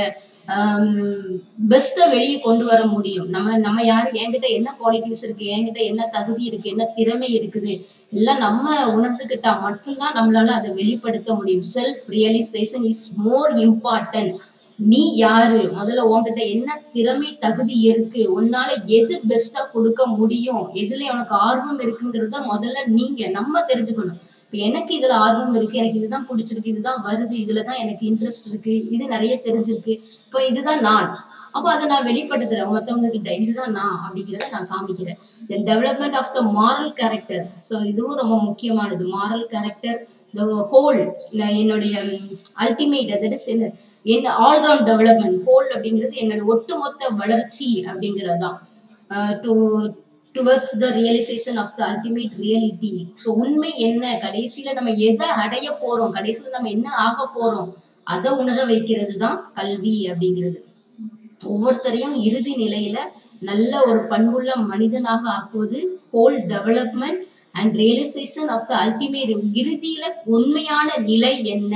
பெஸ்ட்டை வெளியே கொண்டு வர முடியும் நம்ம நம்ம யாரு என்கிட்ட என்ன குவாலிட்டிஸ் இருக்கு என்கிட்ட என்ன தகுதி இருக்கு என்ன திறமை இருக்குது எல்லாம் நம்ம உணர்ந்துக்கிட்டா மட்டும்தான் நம்மளால அதை வெளிப்படுத்த முடியும் self realisation is more important நீ யாரு முதல்ல உன்கிட்ட என்ன திறமை தகுதி இருக்கு உன்னால எது பெஸ்டா கொடுக்க முடியும் எதுல உனக்கு ஆர்வம் இருக்குங்கிறத முதல்ல நீங்க நம்ம தெரிஞ்சுக்கணும் இப்ப எனக்கு இதுல ஆர்வம் இருக்கு எனக்கு இதுதான் பிடிச்சிருக்கு இதுதான் வருது இதுலதான் எனக்கு இன்ட்ரெஸ்ட் இருக்கு இது நிறைய தெரிஞ்சிருக்கு இப்போ இதுதான் நான் அப்போ அதை நான் வெளிப்படுத்துறேன் மற்றவங்க கிட்ட இதுதான் நான் அப்படிங்கிறத நான் காமிக்கிறேன் then development of the moral character so இதுவும் ரொம்ப முக்கியமானது மாரல் கேரக்டர் த ஹோல் என்னுடைய அல்டிமேட் தட் இஸ் என்ன என்ன ஆல்ரவுண்ட் டெவலப்மெண்ட் ஹோல் அப்படிங்கிறது என்னோட ஒட்டுமொத்த வளர்ச்சி அப்படிங்கிறது தான் to towards the realisation of the ultimate reality so உண்மை என்ன கடைசியில நம்ம எதை அடைய போறோம் கடைசியில நம்ம என்ன ஆக போறோம் அதை உணர வைக்கிறது தான் கல்வி அப்படிங்கிறது ஒவ்வொருத்தரையும் இறுதி நிலையில நல்ல ஒரு பண்புள்ள மனிதனாக ஆக்குவது whole development and realisation of the ultimate இறுதியில உண்மையான நிலை என்ன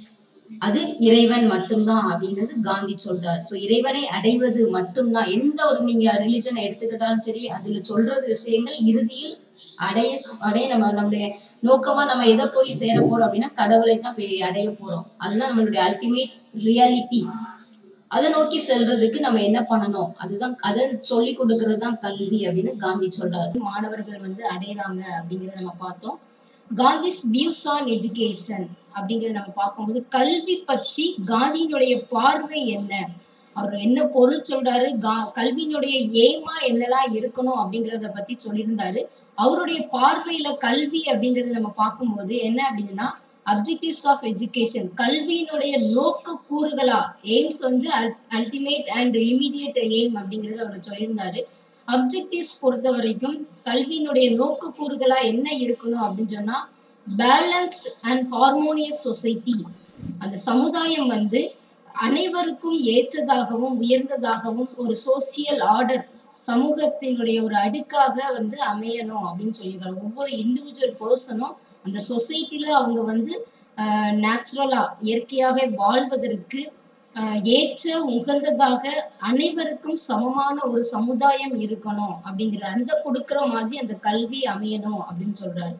அது இறைவன் மட்டும்தான் அப்படிங்கிறது காந்தி சொல்றார் சோ இறைவனை அடைவது மட்டும்தான் எந்த ஒரு நீங்க ரிலிஜனை எடுத்துக்கிட்டாலும் சரி அதுல சொல்றது விஷயங்கள் இறுதியில் அடைய அடைய நம்ம நம்மளுடைய நோக்கமா நம்ம எதை போய் சேர போறோம் அப்படின்னா கடவுளை தான் போய் அடைய போறோம் அதுதான் நம்மளுடைய அல்டிமேட் ரியாலிட்டி அதை நோக்கி செல்றதுக்கு நம்ம என்ன பண்ணணும் அதுதான் அதை சொல்லி கொடுக்கறது தான் கல்வி அப்படின்னு காந்தி சொல்றாரு மாணவர்கள் வந்து அடையறாங்க அப்படிங்கறத நம்ம பார்த்தோம் காந்திஸ் வியூஸ் ஆன் எஜுகேஷன் அப்படிங்கறத நம்ம பார்க்கும்போது கல்வி பற்றி காந்தியினுடைய பார்வை என்ன அவர் என்ன பொருள் சொல்றாரு கா- கல்வியினுடைய ஏமா என்னெல்லாம் இருக்கணும் அப்படிங்கறத பத்தி சொல்லியிருந்தாரு அவருடைய பார்வையில கல்வி அப்படிங்கறத நம்ம பார்க்கும்போது என்ன அப்படின்னா அப்ஜெக்டிவ்ஸ் ஆஃப் எஜுகேஷன் கல்வியினுடைய நோக்க கூறுகளா எய்ம்ஸ் வந்து அல்டிமேட் அண்ட் இமீடியட் எய்ம் அப்படிங்கறத அவர் சொல்லியிருந்தாரு அப்ஜெக்டிவ்ஸ் பொறுத்த வரைக்கும் கல்வியினுடைய நோக்க கூறுகளா என்ன இருக்கணும் அப்படின்னு சொன்னா பேலன்ஸ்ட் அண்ட் ஹார்மோனியஸ் சொசைட்டி அந்த சமுதாயம் வந்து அனைவருக்கும் ஏற்றதாகவும் உயர்ந்ததாகவும் ஒரு சோசியல் ஆர்டர் சமூகத்தினுடைய ஒரு அடுக்காக வந்து அமையணும் அப்படின்னு சொல்லியிருக்காரு ஒவ்வொரு இண்டிவிஜுவல் பர்சனும் அந்த சொசைட்டில அவங்க வந்து நேச்சுரலா இயற்கையாக வாழ்வதற்கு ஆஹ் ஏற்ற உகந்ததாக அனைவருக்கும் சமமான ஒரு சமுதாயம் இருக்கணும் அப்படிங்கிற அந்த கொடுக்கிற மாதிரி அந்த கல்வி அமையணும் அப்படின்னு சொல்றாரு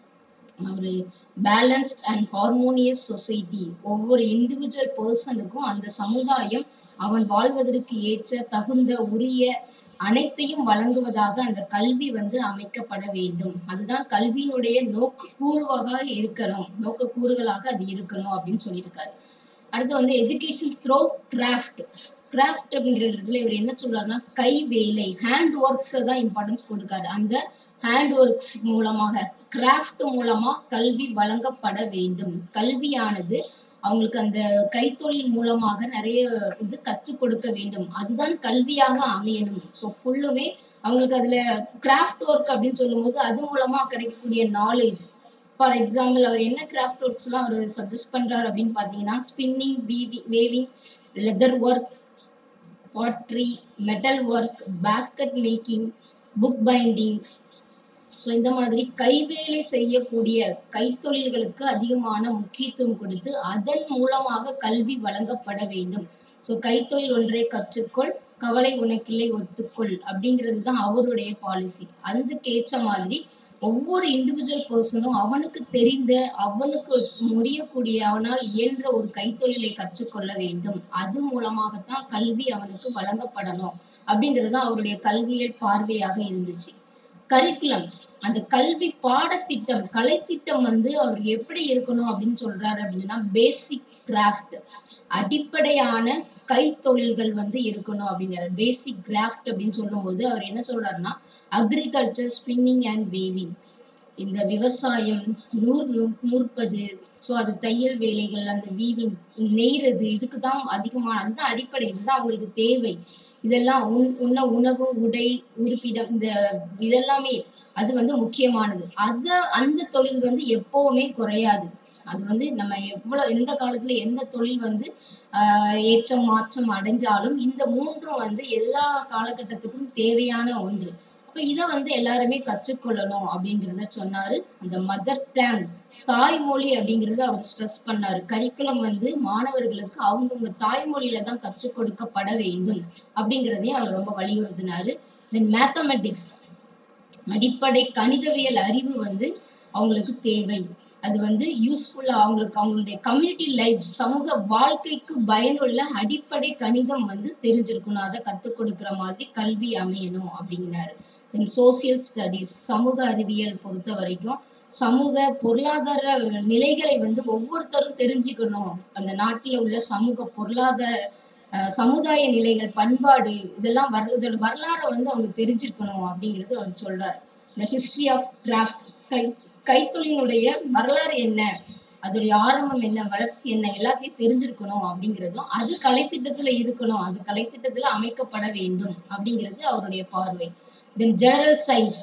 ஒரு பேலன்ஸ்ட் அண்ட் ஹார்மோனியஸ் சொசைட்டி ஒவ்வொரு இண்டிவிஜுவல் பர்சனுக்கும் அந்த சமுதாயம் அவன் வாழ்வதற்கு ஏற்ற தகுந்த உரிய அனைத்தையும் வழங்குவதாக அந்த கல்வி வந்து அமைக்கப்பட வேண்டும் அதுதான் கல்வியினுடைய நோக்க கூறுவாக இருக்கணும் நோக்க கூறுகளாக அது இருக்கணும் அப்படின்னு சொல்லியிருக்காரு அடுத்து வந்து எஜுகேஷன் த்ரோ கிராஃப்ட் கிராஃப்ட் அப்படிங்கிற இடத்துல இவர் என்ன சொல்றாருன்னா கை வேலை ஹேண்ட் ஒர்க்ஸை தான் இம்பார்ட்டன்ஸ் கொடுக்காரு அந்த ஹேண்ட் ஒர்க்ஸ் மூலமாக கிராஃப்ட் மூலமா கல்வி வழங்கப்பட வேண்டும் கல்வியானது அவங்களுக்கு அந்த கைத்தொழில் மூலமாக நிறைய இது கற்றுக் கொடுக்க வேண்டும் அதுதான் கல்வியாக அமையணும் ஸோ ஃபுல்லுமே அவங்களுக்கு அதுல கிராஃப்ட் ஒர்க் அப்படின்னு சொல்லும்போது அது மூலமா கிடைக்கக்கூடிய நாலேஜ் ஃபார் எக்ஸாம்பிள் அவர் என்ன கிராஃப்ட் ஒர்க்ஸ்லாம் அவர் சஜஸ்ட் பண்றாரு அப்படின்னு பார்த்தீங்கன்னா spinning weaving waving leather work pottery metal work basket making book binding so இந்த மாதிரி கைவேலை செய்யக்கூடிய கைத்தொழில்களுக்கு அதிகமான முக்கியத்துவம் கொடுத்து அதன் மூலமாக கல்வி வழங்கப்பட வேண்டும் ஸோ கைத்தொழில் ஒன்றை கற்றுக்கொள் கவலை உனக்கில்லை ஒத்துக்கொள் அப்படிங்கிறது தான் அவருடைய பாலிசி அதுக்கேற்ற மாதிரி ஒவ்வொரு இண்டிவிஜுவல் பர்சனும் அவனுக்கு தெரிந்த அவனுக்கு முடியக்கூடிய அவனால் இயன்ற ஒரு கைத்தொழிலை கற்றுக்கொள்ள வேண்டும் அது மூலமாகத்தான் கல்வி அவனுக்கு வழங்கப்படணும் அப்படிங்கிறது தான் அவருடைய கல்வியல் பார்வையாக இருந்துச்சு கரிக்குலம் அந்த கல்வி பாடத்திட்டம் கலைத்திட்டம் வந்து அவர் எப்படி இருக்கணும் அப்படின்னு சொல்றாரு அப்படின்னா பேசிக் கிராஃப்ட் அடிப்படையான கைத்தொழில்கள் வந்து இருக்கணும் அப்படிங்கிற பேசிக் கிராஃப்ட் அப்படின்னு சொல்லும்போது அவர் என்ன சொல்றாருன்னா அக்ரிகல்ச்சர் ஸ்பின்னிங் அண்ட் வேவிங் இந்த விவசாயம் நூர் நூ- நூற்பது ஸோ அது தையல் வேலைகள் அந்த வீவிங் நெய்றது இதுக்கு தான் அதிகமான அதுதான் அடிப்படை இதுதான் அவங்களுக்கு தேவை இதெல்லாம் உண் உண்ண உணவு உடை உறுப்பிடம் இந்த இதெல்லாமே அது வந்து முக்கியமானது அத அந்த தொழில் வந்து எப்பவுமே குறையாது அது வந்து நம்ம எவ்வளவு எந்த காலத்துல எந்த தொழில் வந்து ஆஹ் ஏற்றம் மாற்றம் அடைஞ்சாலும் இந்த மூன்றும் வந்து எல்லா காலகட்டத்துக்கும் தேவையான ஒன்று அப்ப இதை வந்து எல்லாருமே கற்றுக்கொள்ளணும் அப்படிங்கிறத சொன்னாரு அந்த மதர் டேங் தாய்மொழி அப்படிங்கறத அவர் ஸ்ட்ரெஸ் பண்ணாரு கரிக்குலம் வந்து மாணவர்களுக்கு அவங்கவுங்க தாய்மொழியில தான் கற்றுக் கொடுக்கப்பட வேண்டும் அப்படிங்கிறதையும் அவர் ரொம்ப வலியுறுத்தினாரு தென் மேத்தமெட்டிக்ஸ் அடிப்படை கணிதவியல் அறிவு வந்து அவங்களுக்கு தேவை அது வந்து யூஸ்ஃபுல்லா அவங்களுக்கு அவங்களுடைய கம்யூனிட்டி லைஃப் சமூக வாழ்க்கைக்கு பயனுள்ள அடிப்படை கணிதம் வந்து தெரிஞ்சிருக்கணும் அதை கத்துக் கொடுக்கிற மாதிரி கல்வி அமையணும் அப்படிங்கிறாரு தென் சோசியல் ஸ்டடீஸ் சமூக அறிவியல் பொறுத்த வரைக்கும் சமூக பொருளாதார நிலைகளை வந்து ஒவ்வொருத்தரும் தெரிஞ்சுக்கணும் அந்த நாட்டில் உள்ள சமூக பொருளாதார அஹ், சமுதாய நிலைகள் பண்பாடு இதெல்லாம் வர இதோட வரலாறை வந்து அவங்க தெரிஞ்சிருக்கணும் அப்படிங்கிறது அவர் சொல்றாரு இந்த ஹிஸ்டரி ஆஃப் கிராஃப்ட் கை கைத்தொழிலினுடைய வரலாறு என்ன அதோடைய ஆரம்பம் என்ன வளர்ச்சி என்ன எல்லாத்தையும் தெரிஞ்சிருக்கணும் அப்படிங்கிறதும் அது கலைத்திட்டத்துல இருக்கணும் அது கலைத்திட்டத்துல அமைக்கப்பட வேண்டும் அப்படிங்கிறது அவருடைய பார்வை தென் ஜெனரல் சயின்ஸ்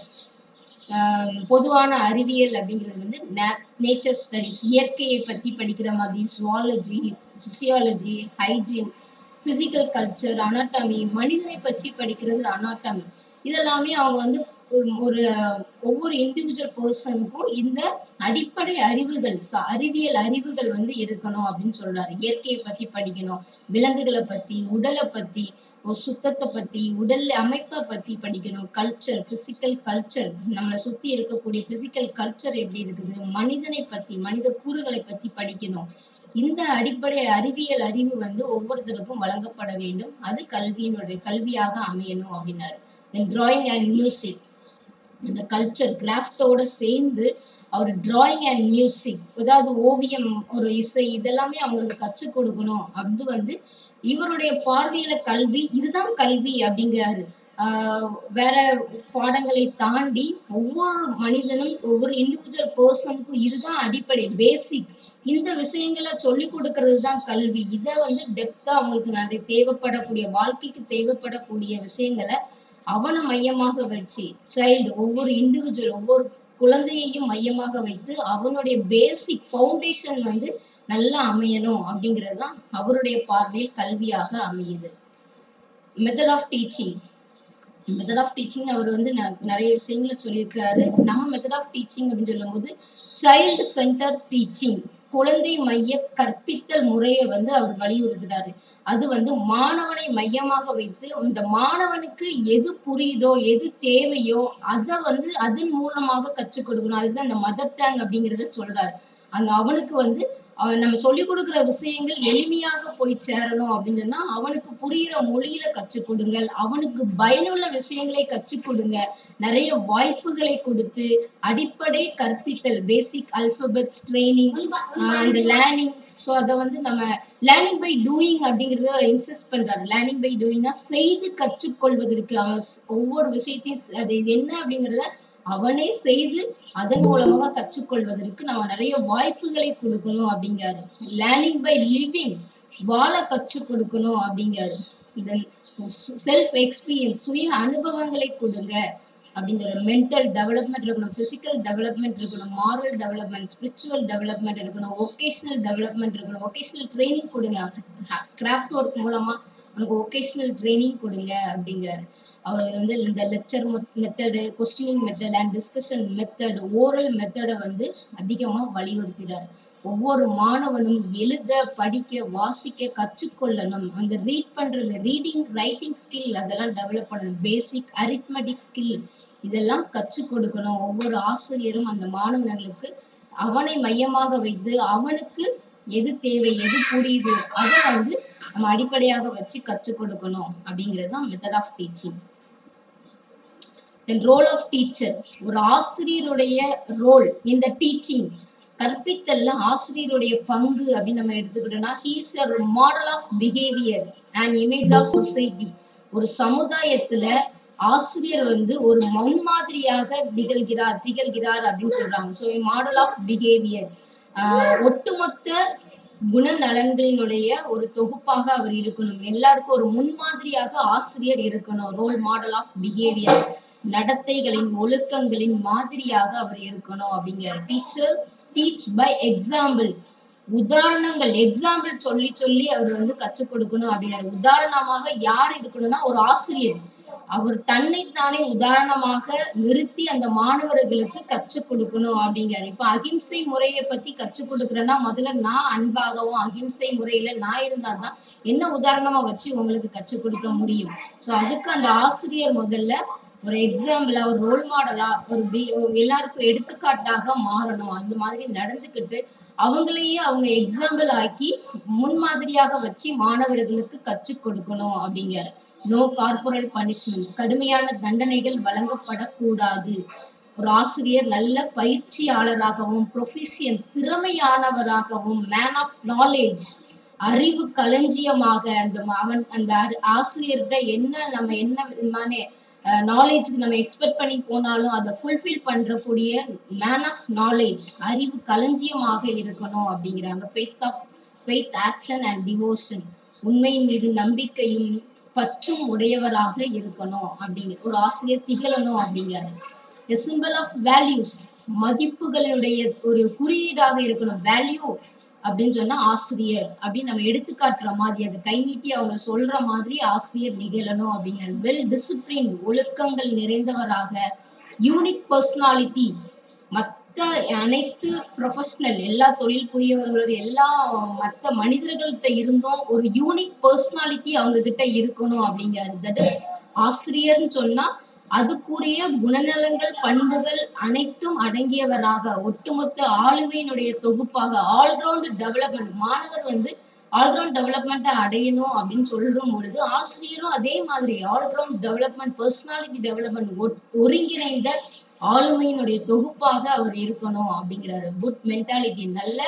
பொதுவான அறிவியல் அப்படிங்கிறது வந்து நேச்சர் ஸ்டடிஸ் இயற்கையை பற்றி படிக்கிற மாதிரி zoology physiology hygiene physical culture anatomy மனிதனை பற்றி படிக்கிறது அனாட்டமி இதெல்லாமே அவங்க வந்து ஒரு- ஒரு ஒவ்வொரு இண்டிவிஜுவல் பர்சனுக்கும் இந்த அடிப்படை அறிவுகள் ச- அறிவியல் அறிவுகள் வந்து இருக்கணும் அப்படின்னு சொல்றாரு இயற்கையை பத்தி படிக்கணும் விலங்குகளை பத்தி உடலை பத்தி ஒரு சுத்தத்தை பத்தி உடல் அமைப்பை பத்தி படிக்கணும் கல்ச்சர் பிசிக்கல் கல்ச்சர் நம்மளை சுத்தி இருக்கக்கூடிய பிசிக்கல் கல்ச்சர் எப்படி இருக்குது மனிதனை பத்தி மனித கூறுகளை பத்தி படிக்கணும் இந்த அடிப்படை அறிவியல் அறிவு வந்து ஒவ்வொருத்தருக்கும் வழங்கப்பட வேண்டும் அது கல்வியினுடைய கல்வியாக அமையணும் அப்படின்னாரு தென் டிராயிங் அண்ட் மியூசிக் இந்த கல்ச்சர் கிராஃப்டோட சேர்ந்து அவர் டிராயிங் அண்ட் மியூசிக் அதாவது ஓவியம் ஒரு இசை இதெல்லாமே அவங்களுக்கு கற்றுக் கொடுக்கணும் அப்படின்னு வந்து இவருடைய பார்வையில கல்வி இதுதான் கல்வி அப்படிங்கிறாரு ஆஹ் வேற பாடங்களை தாண்டி ஒவ்வொரு மனிதனும் ஒவ்வொரு இண்டிவிஜுவல் பர்சனுக்கும் இதுதான் அடிப்படை பேசிக் இந்த விஷயங்களை சொல்லி கொடுக்கறது தான் கல்வி இதை வந்து டெப்தா அவங்களுக்கு நிறைய தேவைப்படக்கூடிய வாழ்க்கைக்கு தேவைப்படக்கூடிய விஷயங்களை அவனை மையமாக வச்சு சைல்டு ஒவ்வொரு இண்டிவிஜுவல் ஒவ்வொரு குழந்தையையும் மையமாக வைத்து அவனுடைய பேசிக் ஃபவுண்டேஷன் வந்து நல்லா அமையணும் அப்படிங்கிறது தான் அவருடைய பார்வையில் கல்வியாக அமையுது method of teaching method of teaching அவர் வந்து ந- நிறைய விஷயங்களை சொல்லியிருக்காரு நம்ம மெத்தட் ஆஃப் டீச்சிங் அப்படின்னு சொல்லும்போது சைல்டு சென்டர் டீச்சிங் குழந்தை மைய கற்பித்தல் முறையை வந்து அவர் வலியுறுத்துறாரு அது வந்து மாணவனை மையமாக வைத்து இந்த மாணவனுக்கு எது புரியுதோ எது தேவையோ அதை வந்து அதன் மூலமாக கற்றுக் கொடுக்கணும் அதுதான் இந்த மதர் டேங் அப்படிங்கறத சொல்றாரு அந்த அவனுக்கு வந்து அவன் நம்ம சொல்லிக் கொடுக்குற விஷயங்கள் எளிமையாக போய் சேரணும் அப்படின்னு சொன்னா அவனுக்கு புரியிற மொழியில கற்றுக் கொடுங்கள் அவனுக்கு பயனுள்ள விஷயங்களை கற்றுக் கொடுங்க நிறைய வாய்ப்புகளை கொடுத்து அடிப்படை கற்பித்தல் பேசிக் அல்பபெட்ஸ் ட்ரைனிங் அந்த லேர்னிங் ஸோ அதை வந்து நம்ம லேர்னிங் பை டூயிங் அப்படிங்கிறத இன்சிஸ்ட் பண்றாரு லேர்னிங் பை டூயிங்னா செய்து கற்றுக்கொள்வதற்கு அவன் ஸ்- ஒவ்வொரு விஷயத்தையும் ஸ்- அது இது என்ன அப்படிங்கிறத அவனே செய்து அதன் மூலமாக கற்றுக்கொள்வதற்கு நம்ம நிறைய வாய்ப்புகளை கொடுக்கணும் அப்படிங்காரு லேர்னிங் பை லிவிங் வாழ கற்றுக் கொடுக்கணும் அப்படிங்காரு தென் செல்ஃப் எக்ஸ்பீரியன்ஸ் சுய அனுபவங்களை கொடுங்க அப்படிங்கிற மென்டல் டெவலப்மெண்ட் இருக்கணும் ஃபிசிக்கல் டெவலப்மெண்ட் இருக்கணும் மாரல் டெவலப்மெண்ட் ஸ்பிரிச்சுவல் டெவலப்மெண்ட் இருக்கணும் ஒகேஷனல் டெவலப்மெண்ட் இருக்கணும் ஒகேஷனல் ட்ரைனிங் கொடுங்க கிராஃப்ட் ஒர்க் மூலமா உனக்கு ஒகேஷனல் ட்ரைனிங் கொடுங்க அப்படிங்கிறாரு அவர் வந்து இந்த lecture method questioning method and discussion method oral மெத்தடை வந்து அதிகமாக வலியுறுத்தினார் ஒவ்வொரு மாணவனும் எழுத படிக்க வாசிக்க கற்றுக்கொள்ளணும் அந்த ரீட் பண்றது ரீடிங் ரைட்டிங் ஸ்கில் அதெல்லாம் டெவலப் பண்ணணும் பேசிக் அரித்மெட்டிக் ஸ்கில் இதெல்லாம் கற்றுக் கொடுக்கணும் ஒவ்வொரு ஆசிரியரும் அந்த மாணவர்களுக்கு அவனை மையமாக வைத்து அவனுக்கு எது தேவை எது புரியுது அதை வந்து நம்ம அடிப்படையாக வச்சு கற்றுக் கொடுக்கணும் அப்படிங்கிறது தான் method of teaching then role of teacher ஒரு ஆசிரியருடைய ரோல் இந்த டீச்சிங் கற்பித்தல்ல ஆசிரியருடைய பங்கு அப்படின்னு நம்ம எடுத்துக்கிட்டோம்னா he's a model of behaviour and image of society ஒரு சமுதாயத்துல ஆசிரியர் வந்து ஒரு முன்மாதிரியாக நிகழ்கிறார் திகழ்கிறார் அப்படின்னு சொல்றாங்க ஸோ மாடல் ஆஃப் பிஹேவியர் ஒட்டுமொத்த குணநலன்களினுடைய ஒரு தொகுப்பாக அவர் இருக்கணும் எல்லாருக்கும் ஒரு முன்மாதிரியாக ஆசிரியர் இருக்கணும் ரோல் மாடல் ஆஃப் பிஹேவியர் நடத்தைகளின் ஒழுக்கங்களின் மாதிரியாக அவர் இருக்கணும் அப்படிங்கிற டீச்சர் டீச் பை எக்ஸாம்பிள் உதாரணங்கள் எக்ஸாம்பிள் சொல்லி சொல்லி அவர் வந்து கற்றுக் கொடுக்கணும் அப்படிங்கிற உதாரணமாக யார் இருக்கணும்னா ஒரு ஆசிரியர் அவர் தன்னைத்தானே உதாரணமாக நிறுத்தி அந்த மாணவர்களுக்கு கற்றுக் கொடுக்கணும் அப்படிங்கிறார் இப்ப அகிம்சை முறையை பத்தி கற்றுக் கொடுக்குறேன்னா முதல்ல நான் அன்பாகவும் அகிம்சை முறையில நான் இருந்தா தான் என்ன உதாரணமா வச்சு உங்களுக்கு கற்றுக் கொடுக்க முடியும் சோ அதுக்கு அந்த ஆசிரியர் முதல்ல ஒரு எக்ஸாம்பிளா ஒரு ரோல் மாடலா ஒரு பி எல்லாருக்கும் எடுத்துக்காட்டாக மாறணும் அந்த மாதிரி நடந்துக்கிட்டு அவங்களையே அவங்க எக்ஸாம்பிள் ஆக்கி முன்மாதிரியாக வச்சு மாணவர்களுக்கு கற்றுக் கொடுக்கணும் அப்படிங்கிறார் நோ கார்பரல் பனிஷ்மெண்ட்ஸ் கடுமையான தண்டனைகள் வழங்கப்படக்கூடாது ஒரு ஆசிரியர் நல்ல பயிற்சியாளராகவும் ப்ரொஃபிஷியன்ஸ் திறமையானவராகவும் மேன் ஆஃப் நாலேஜ் அறிவு களஞ்சியமாக அந்த ம- அவன் அந்த அரு- ஆசிரியர்கிட்ட என்ன நம்ம என்ன விதமான நாலேஜுக்கு நம்ம எக்ஸ்பெக்ட் பண்ணி போனாலும் அதை ஃபுல்ஃபில் பண்ணுறக்கூடிய மேன் ஆஃப் நாலேஜ் அறிவு களஞ்சியமாக இருக்கணும் அப்படிங்கிறாங்க faith of faith action and devotion உண்மையின் மீது நம்பிக்கையும் பற்றும் உடையவராக இருக்கணும் அப்படிங்கிற ஒரு ஆசிரியர் திகழணும் அப்படிங்கிறாரு a symbol ஆஃப் வேல்யூஸ் மதிப்புகளுடைய ஒரு குறியீடாக இருக்கணும் வேல்யூ அப்படின்னு சொன்னா ஆசிரியர் அப்படின்னு நம்ம எடுத்துக்காட்டுற மாதிரி அது கை நீட்டி அவங்க சொல்ற மாதிரி ஆசிரியர் நிகழணும் அப்படிங்கிற வெல் டிசிப்ளின் ஒழுக்கங்கள் நிறைந்தவராக யூனிக் பர்சனாலிட்டி மற்ற அனைத்து ப்ரொஃபஷனல் எல்லா தொழில் புரியவர்களோட எல்லா மற்ற மனிதர்கள்ட்ட இருந்தும் ஒரு யூனிக் பர்சனாலிட்டி அவங்க கிட்ட இருக்கணும் அப்படிங்கிறாரு தட் ஆசிரியர்னு சொன்னா அதுக்குரிய குணநலங்கள் பண்புகள் அனைத்தும் அடங்கியவராக ஒட்டுமொத்த ஆளுமையினுடைய தொகுப்பாக ஆல்ரவுண்ட் டெவலப்மெண்ட் மாணவர் வந்து ஆல்ரவுண்ட் டெவலப்மெண்ட்டை அடையணும் அப்படின்னு சொல்லும் பொழுது ஆசிரியரும் அதே மாதிரி ஆல்ரவுண்ட் டெவலப்மெண்ட் பர்சனாலிட்டி டெவலப்மெண்ட் ஒருங்கிணைந்த ஆளுமையினுடைய தொகுப்பாக அவர் இருக்கணும் அப்படிங்கிறாரு குட் மென்டாலிட்டி நல்ல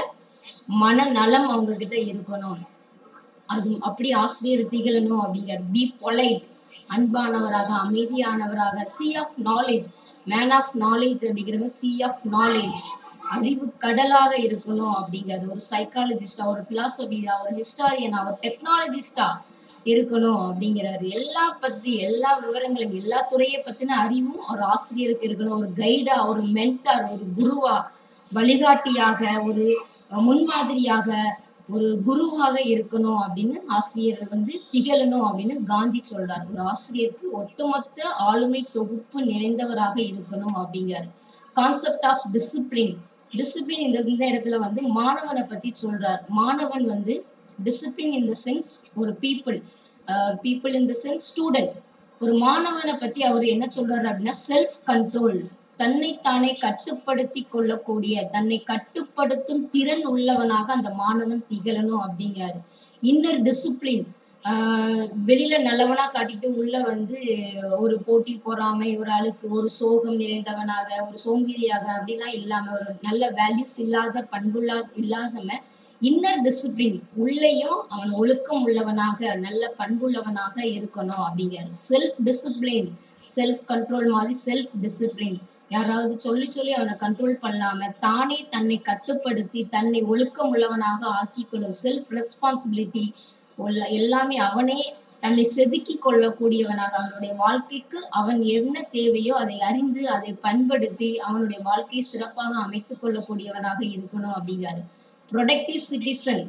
மனநலம் அவங்க கிட்ட இருக்கணும் அது அப்படி ஆசிரியர் திகழணும் அப்படிங்கிறார் பி பொலைட் அன்பானவராக அமைதியானவராக sea of knowledge man of knowledge அப்படிங்கிறது சி ஆஃப் நாலேஜ் அறிவு கடலாக இருக்கணும் அப்படிங்கிறது ஒரு சைக்காலஜிஸ்டா ஒரு பிலாசபியா ஒரு ஹிஸ்டாரியனா ஒரு டெக்னாலஜிஸ்டா இருக்கணும் அப்படிங்கிறாரு எல்லா பத்தி எல்லா விவரங்களும் எல்லா துறையை பத்தின அறிவும் ஒரு ஆசிரியருக்கு இருக்கணும் ஒரு கைடா ஒரு மென்டார் ஒரு குருவா வழிகாட்டியாக ஒரு முன்மாதிரியாக ஒரு குருவாக இருக்கணும் அப்படின்னு ஆசிரியர் வந்து திகழணும் அப்படின்னு காந்தி சொல்றார் ஒரு ஆசிரியருக்கு ஒட்டுமொத்த ஆளுமை தொகுப்பு நிறைந்தவராக இருக்கணும் அப்படிங்கிறார் கான்செப்ட் ஆஃப் டிசிப்ளின் டிசிப்ளின் இந்த இந்த இடத்துல வந்து மாணவனை பத்தி சொல்றார் மாணவன் வந்து டிசிப்ளின் இன் த சென்ஸ் ஒரு people people in the sense student ஒரு மாணவனை பத்தி அவர் என்ன சொல்றாரு அப்படின்னா செல்ஃப் கண்ட்ரோல் தன்னைத்தானே கட்டுப்படுத்தி கொள்ளக்கூடிய தன்னை கட்டுப்படுத்தும் திறன் உள்ளவனாக அந்த மாணவன் திகழணும் அப்படிங்கிறாரு இன்னர் டிசிப்ளின் வெளியில நல்லவனா காட்டிட்டு உள்ள வந்து ஒரு போட்டி பொறாமை ஒரு அழுக்கு ஒரு சோகம் நிறைந்தவனாக ஒரு சோம்பேறியாக அப்படிலாம் இல்லாம ஒரு நல்ல வேல்யூஸ் இல்லாத பண்புள்ளா இல்லாதம இன்னர் டிசிப்ளின் உள்ளேயும் அவன் ஒழுக்கம் உள்ளவனாக நல்ல பண்புள்ளவனாக இருக்கணும் அப்படிங்கிறாரு செல்ஃப் டிசிப்ளின் செல்ஃப் கண்ட்ரோல் மாதிரி செல்ஃப் டிசிப்ளின் யாராவது சொல்லி சொல்லி அவனை கண்ட்ரோல் பண்ணாம தானே தன்னை கட்டுப்படுத்தி தன்னை ஒழுக்கம் உள்ளவனாக ஆக்கிக்கொள்ளும் செல்ஃப் ரெஸ்பான்சிபிலிட்டி எல்லாமே அவனே தன்னை செதுக்கி கொள்ளக்கூடியவனாக அவனுடைய வாழ்க்கைக்கு அவன் என்ன தேவையோ அதை அறிந்து அதை பண்படுத்தி அவனுடைய வாழ்க்கையை சிறப்பாக அமைத்துக் கொள்ளக்கூடியவனாக இருக்கணும் அப்படிங்கிறாரு ப்ரொடக்டிவ் சிட்டிசன்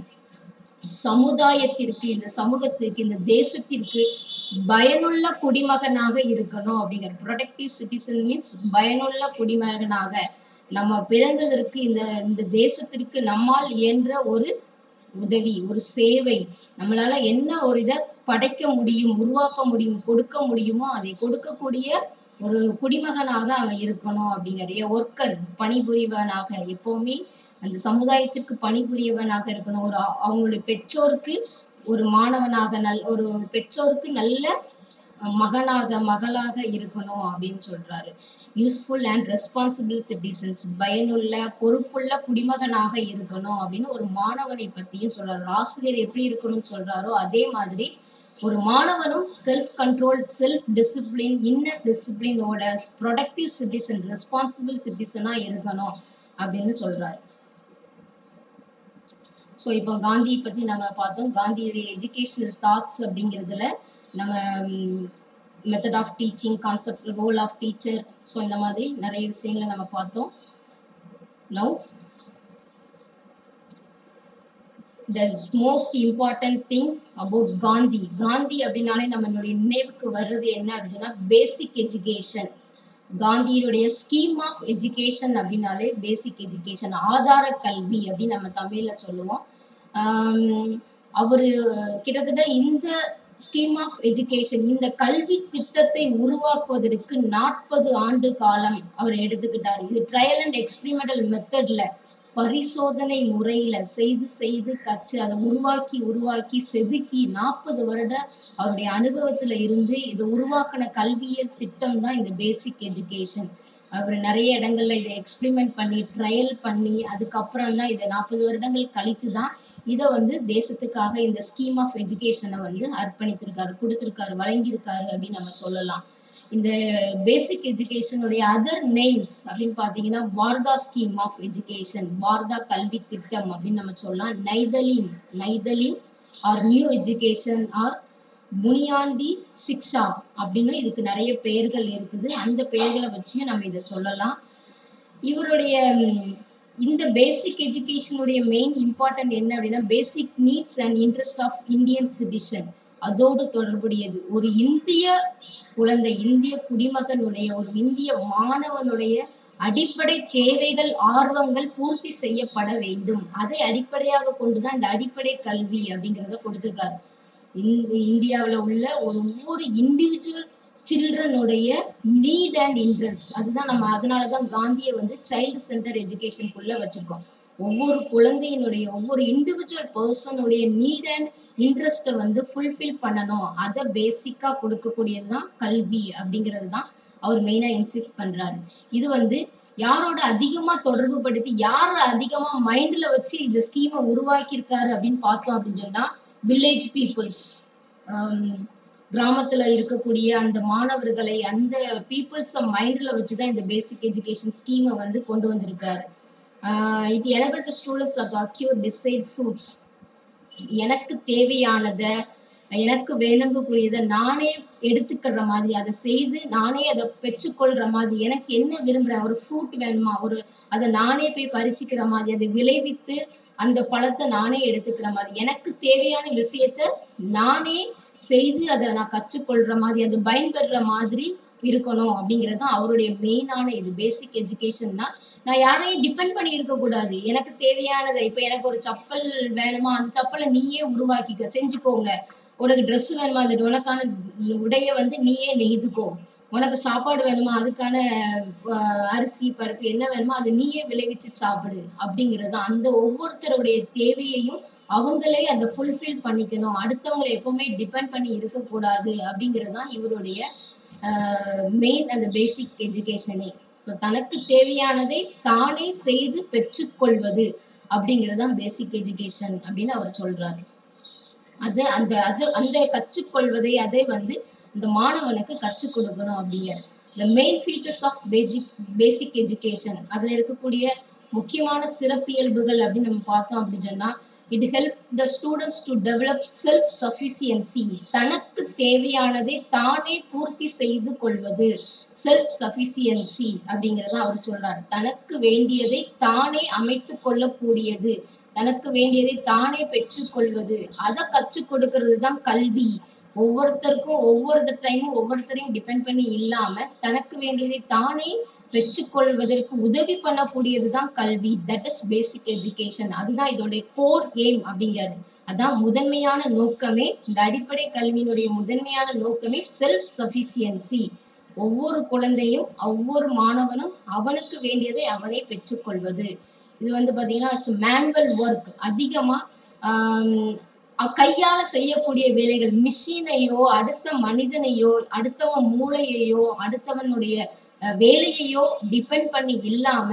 சமுதாயத்திற்கு இந்த சமூகத்திற்கு இந்த தேசத்திற்கு பயனுள்ள குடிமகனாக இருக்கணும் அப்படிங்கிற ப்ரொடக்டிவ் சிட்டிசன் மீன்ஸ் பயனுள்ள குடிமகனாக நம்ம பிறந்ததற்கு இந்த இந்த தேசத்திற்கு நம்மால் இயன்ற ஒரு உதவி ஒரு சேவை நம்மளால என்ன ஒரு இதை படைக்க முடியும் உருவாக்க முடியும் கொடுக்க முடியுமோ அதை கொடுக்கக்கூடிய ஒரு குடிமகனாக அவன் இருக்கணும் அப்படிங்கிற ஒர்க்கர் பணிபுரிவனாக எப்பவுமே அந்த சமுதாயத்திற்கு பணிபுரியவனாக இருக்கணும் ஒரு அவங்களுடைய பெற்றோருக்கு ஒரு மாணவனாக நல் ஒரு பெற்றோருக்கு நல்ல மகனாக மகளாக இருக்கணும் அப்படின்னு சொல்றாரு யூஸ்ஃபுல் அண்ட் ரெஸ்பான்சிபிள் சிட்டிசன்ஸ் பயனுள்ள பொறுப்புள்ள குடிமகனாக இருக்கணும் அப்படின்னு ஒரு மாணவனை பத்தியும் சொல்றாரு ஆசிரியர் எப்படி இருக்கணும்னு சொல்றாரோ அதே மாதிரி ஒரு மாணவனும் self control self discipline inner டிசிப்ளினோட ப்ரொடக்டிவ் சிட்டிசன் ரெஸ்பான்சிபிள் சிட்டிசனா இருக்கணும் அப்படின்னு சொல்றாரு ஸோ இப்போ காந்தியை பற்றி நம்ம பார்த்தோம் காந்தியுடைய எஜுகேஷனல் தாட்ஸ் அப்படிங்கிறதுல நம்ம method of teaching concept role of teacher so இந்த மாதிரி நிறைய விஷயங்களை நம்ம பார்த்தோம் now the most important thing about Gandhi Gandhi அப்படின்னாலே நம்மளுடைய நினைவுக்கு வர்றது என்ன அப்படின்னா பேசிக் எஜுகேஷன் காந்தியினுடைய ஸ்கீம் ஆஃப் எஜுகேஷன் அப்படின்னாலே பேசிக் எஜுகேஷன் ஆதார கல்வி அப்படின்னு நம்ம தமிழ்ல சொல்லுவோம் அவரு கிட்டத்தட்ட இந்த ஸ்கீம் ஆஃப் எஜுகேஷன் இந்த கல்வி திட்டத்தை உருவாக்குவதற்கு நாற்பது ஆண்டு காலம் அவர் எடுத்துக்கிட்டார் இது ட்ரையல் அண்ட் எக்ஸ்பிரிமெண்டல் மெத்தட்ல பரிசோதனை முறையில செய்து செய்து கற்று அதை உருவாக்கி உருவாக்கி செதுக்கி நாற்பது வருட அவருடைய அனுபவத்துல இருந்து இதை உருவாக்கின கல்வியல் திட்டம் தான் இந்த பேசிக் எஜுகேஷன் அவர் நிறைய இடங்கள்ல இதை எக்ஸ்பிரிமெண்ட் பண்ணி ட்ரையல் பண்ணி அதுக்கப்புறம் தான் இதை நாற்பது வருடங்கள் கழித்து தான் இதை வந்து தேசத்துக்காக இந்த ஸ்கீம் ஆஃப் எஜுகேஷனை வந்து அர்ப்பணித்திருக்காரு கொடுத்திருக்காரு வழங்கியிருக்காரு அப்படின்னு நம்ம சொல்லலாம் இந்த பேசிக் எஜுகேஷனுடைய அதர் நேம்ஸ் அப்படின்னு பார்த்தீங்கன்னா Wardha scheme of education Wardha கல்வி திட்டம் அப்படின்னு நம்ம சொல்லலாம் Nai Talim Nai Talim or new education or முனியாண்டி சிக்ஷா அப்படின்னு இதுக்கு நிறைய பெயர்கள் இருக்குது அந்த பெயர்களை வச்சு நம்ம இதை சொல்லலாம் இவருடைய ம், இந்த பேசிக் எஜுகேஷனுடைய மெயின் இம்பார்ட்டன்ட் என்ன அப்படின்னா basic needs and interest of Indian citizen அதோடு தொடர்புடையது ஒரு இந்திய குழந்தை இந்திய குடிமகனுடைய ஒரு இந்திய மாணவனுடைய அடிப்படை தேவைகள் ஆர்வங்கள் பூர்த்தி செய்யப்பட வேண்டும் அதை அடிப்படையாக கொண்டுதான் இந்த அடிப்படை கல்வி அப்படிங்கிறத கொடுத்திருக்காரு இந்த இந்தியாவில் உள்ள ஒரு ஒவ்வொரு இண்டிவிஜுவல் சில்ட்ரனுடைய நீட் அண்ட் இன்ட்ரெஸ்ட் அதுதான் நம்ம அதனால தான் காந்தியை வந்து சைல்டு சென்டர் எஜுகேஷனுக்குள்ள வச்சிருக்கோம் ஒவ்வொரு குழந்தையினுடைய ஒவ்வொரு இண்டிவிஜுவல் பர்சனுடைய நீட் அண்ட் இன்ட்ரெஸ்ட்டை வந்து ஃபுல்ஃபில் பண்ணணும் அதை பேசிக்காக கொடுக்கக்கூடியது தான் கல்வி அப்படிங்கிறது தான் அவர் மெயினாக இன்சிஸ்ட் பண்ணுறாரு இது வந்து யாரோட அதிகமாக தொடர்பு படுத்தி யாரை அதிகமாக மைண்டில் வச்சு இந்த ஸ்கீமை உருவாக்கியிருக்காரு அப்படின்னு பார்த்தோம் அப்படின்னு சொன்னால் வில்லேஜ் பீப்புள்ஸ் கிராமத்தில் இருக்கக்கூடிய அந்த மாணவர்களை அந்த பீப்புள்ஸை மைண்டில் வச்சு தான் இந்த பேசிக் எஜுகேஷன் ஸ்கீமை வந்து கொண்டு வந்திருக்காரு இது enable to students to acquire desired fruits எனக்கு தேவையானதை எனக்கு வேணுங்கக்கூடியதை நானே எடுத்துக்கிற மாதிரி அதை செய்து நானே அதை பெற்றுக்கொள்கிற மாதிரி எனக்கு என்ன விரும்புகிறேன் ஒரு ஃப்ரூட் வேணுமா ஒரு அதை நானே போய் பறிச்சுக்கிற மாதிரி அதை விளைவித்து அந்த பழத்தை நானே எடுத்துக்கிற மாதிரி எனக்கு தேவையான விஷயத்த நானே செய்து அதை நான் கற்றுக்கொள்கிற மாதிரி அது பயன்பெறுற மாதிரி இருக்கணும் அப்படிங்கிறது தான் அவருடைய மெயினான இது பேசிக் எஜுகேஷன்னா நான் யாரையும் டிபெண்ட் பண்ணி இருக்கக்கூடாது எனக்கு தேவையானதை இப்போ எனக்கு ஒரு சப்பல் வேணுமா அந்த சப்பலை நீயே உருவாக்கிக்க செஞ்சுக்கோங்க உனக்கு ட்ரெஸ் வேணுமா அது உனக்கான உடைய வந்து நீயே நெய்துக்கோ உனக்கு சாப்பாடு வேணுமா அதுக்கான அஹ், அரிசி பருப்பு என்ன வேணுமோ அதை நீயே விளைவிச்சு சாப்பிடு அப்படிங்கிறது தான். அந்த ஒவ்வொருத்தருடைய தேவையையும் அவங்களே அதை ஃபுல்ஃபில் பண்ணிக்கணும் அடுத்தவங்களை எப்பவுமே டிபெண்ட் பண்ணி இருக்கக்கூடாது அப்படிங்கிறது தான் இவருடைய மெயின் அந்த பேசிக் எஜுகேஷனே ஸோ தனக்கு தேவையானதை தானே செய்து பெற்றுக்கொள்வது அப்படிங்கிறது தான் பேசிக் எஜுகேஷன் அப்படின்னு அவர் சொல்றாரு அது அந்த அது அந்த கற்றுக்கொள்வதை அதை வந்து இந்த மாணவனுக்கு கற்றுக் கொடுக்கணும் அப்படிங்கிறது the main features of basic basic education அதில் இருக்கக்கூடிய முக்கியமான சிறப்பியல்புகள் அப்படின்னு நம்ம பார்த்தோம் அப்படின்னு சொன்னால் it help the students to develop self sufficiency தனக்கு தேவையானதை தானே பூர்த்தி செய்து கொள்வது செல்ஃப் சஃபிசியன்சி அப்படிங்கிறத அவர் சொல்றாரு தனக்கு வேண்டியதை தானே அமைத்து கொள்ளக்கூடியது தனக்கு வேண்டியதை தானே பெற்றுக்கொள்வது அதை கற்றுக் கொடுக்கறது தான் கல்வி ஒவ்வொருத்தருக்கும் ஒவ்வொரு டைமும் ஒவ்வொருத்தரையும் டிபெண்ட் பண்ணி இல்லாம தனக்கு வேண்டியதை தானே பெற்றுக்கொள்வதற்கு உதவி பண்ணக்கூடியது தான் கல்வி தட் இஸ் பேசிக் எஜுகேஷன் அதுதான் இதோடைய கோர் எய்ம் அப்படிங்கிறது அதான் முதன்மையான நோக்கமே இந்த அடிப்படை கல்வியினுடைய முதன்மையான நோக்கமே செல்ஃப் சஃபிசியன்சி ஒவ்வொரு குழந்தையும் ஒவ்வொரு மாணவனும் அவனுக்கு வேண்டியதை அவனே பெற்றுக்கொள்வது இது வந்து பாத்தீங்கன்னா மேனுவல் ஒர்க் அதிகமா ஆம், அ- கையால செய்யக்கூடிய வேலைகள் மிஷினையோ அடுத்த மனிதனையோ அடுத்தவன் மூளையையோ அடுத்தவனுடைய அஹ், வேலையையோ டிபெண்ட் பண்ணி இல்லாம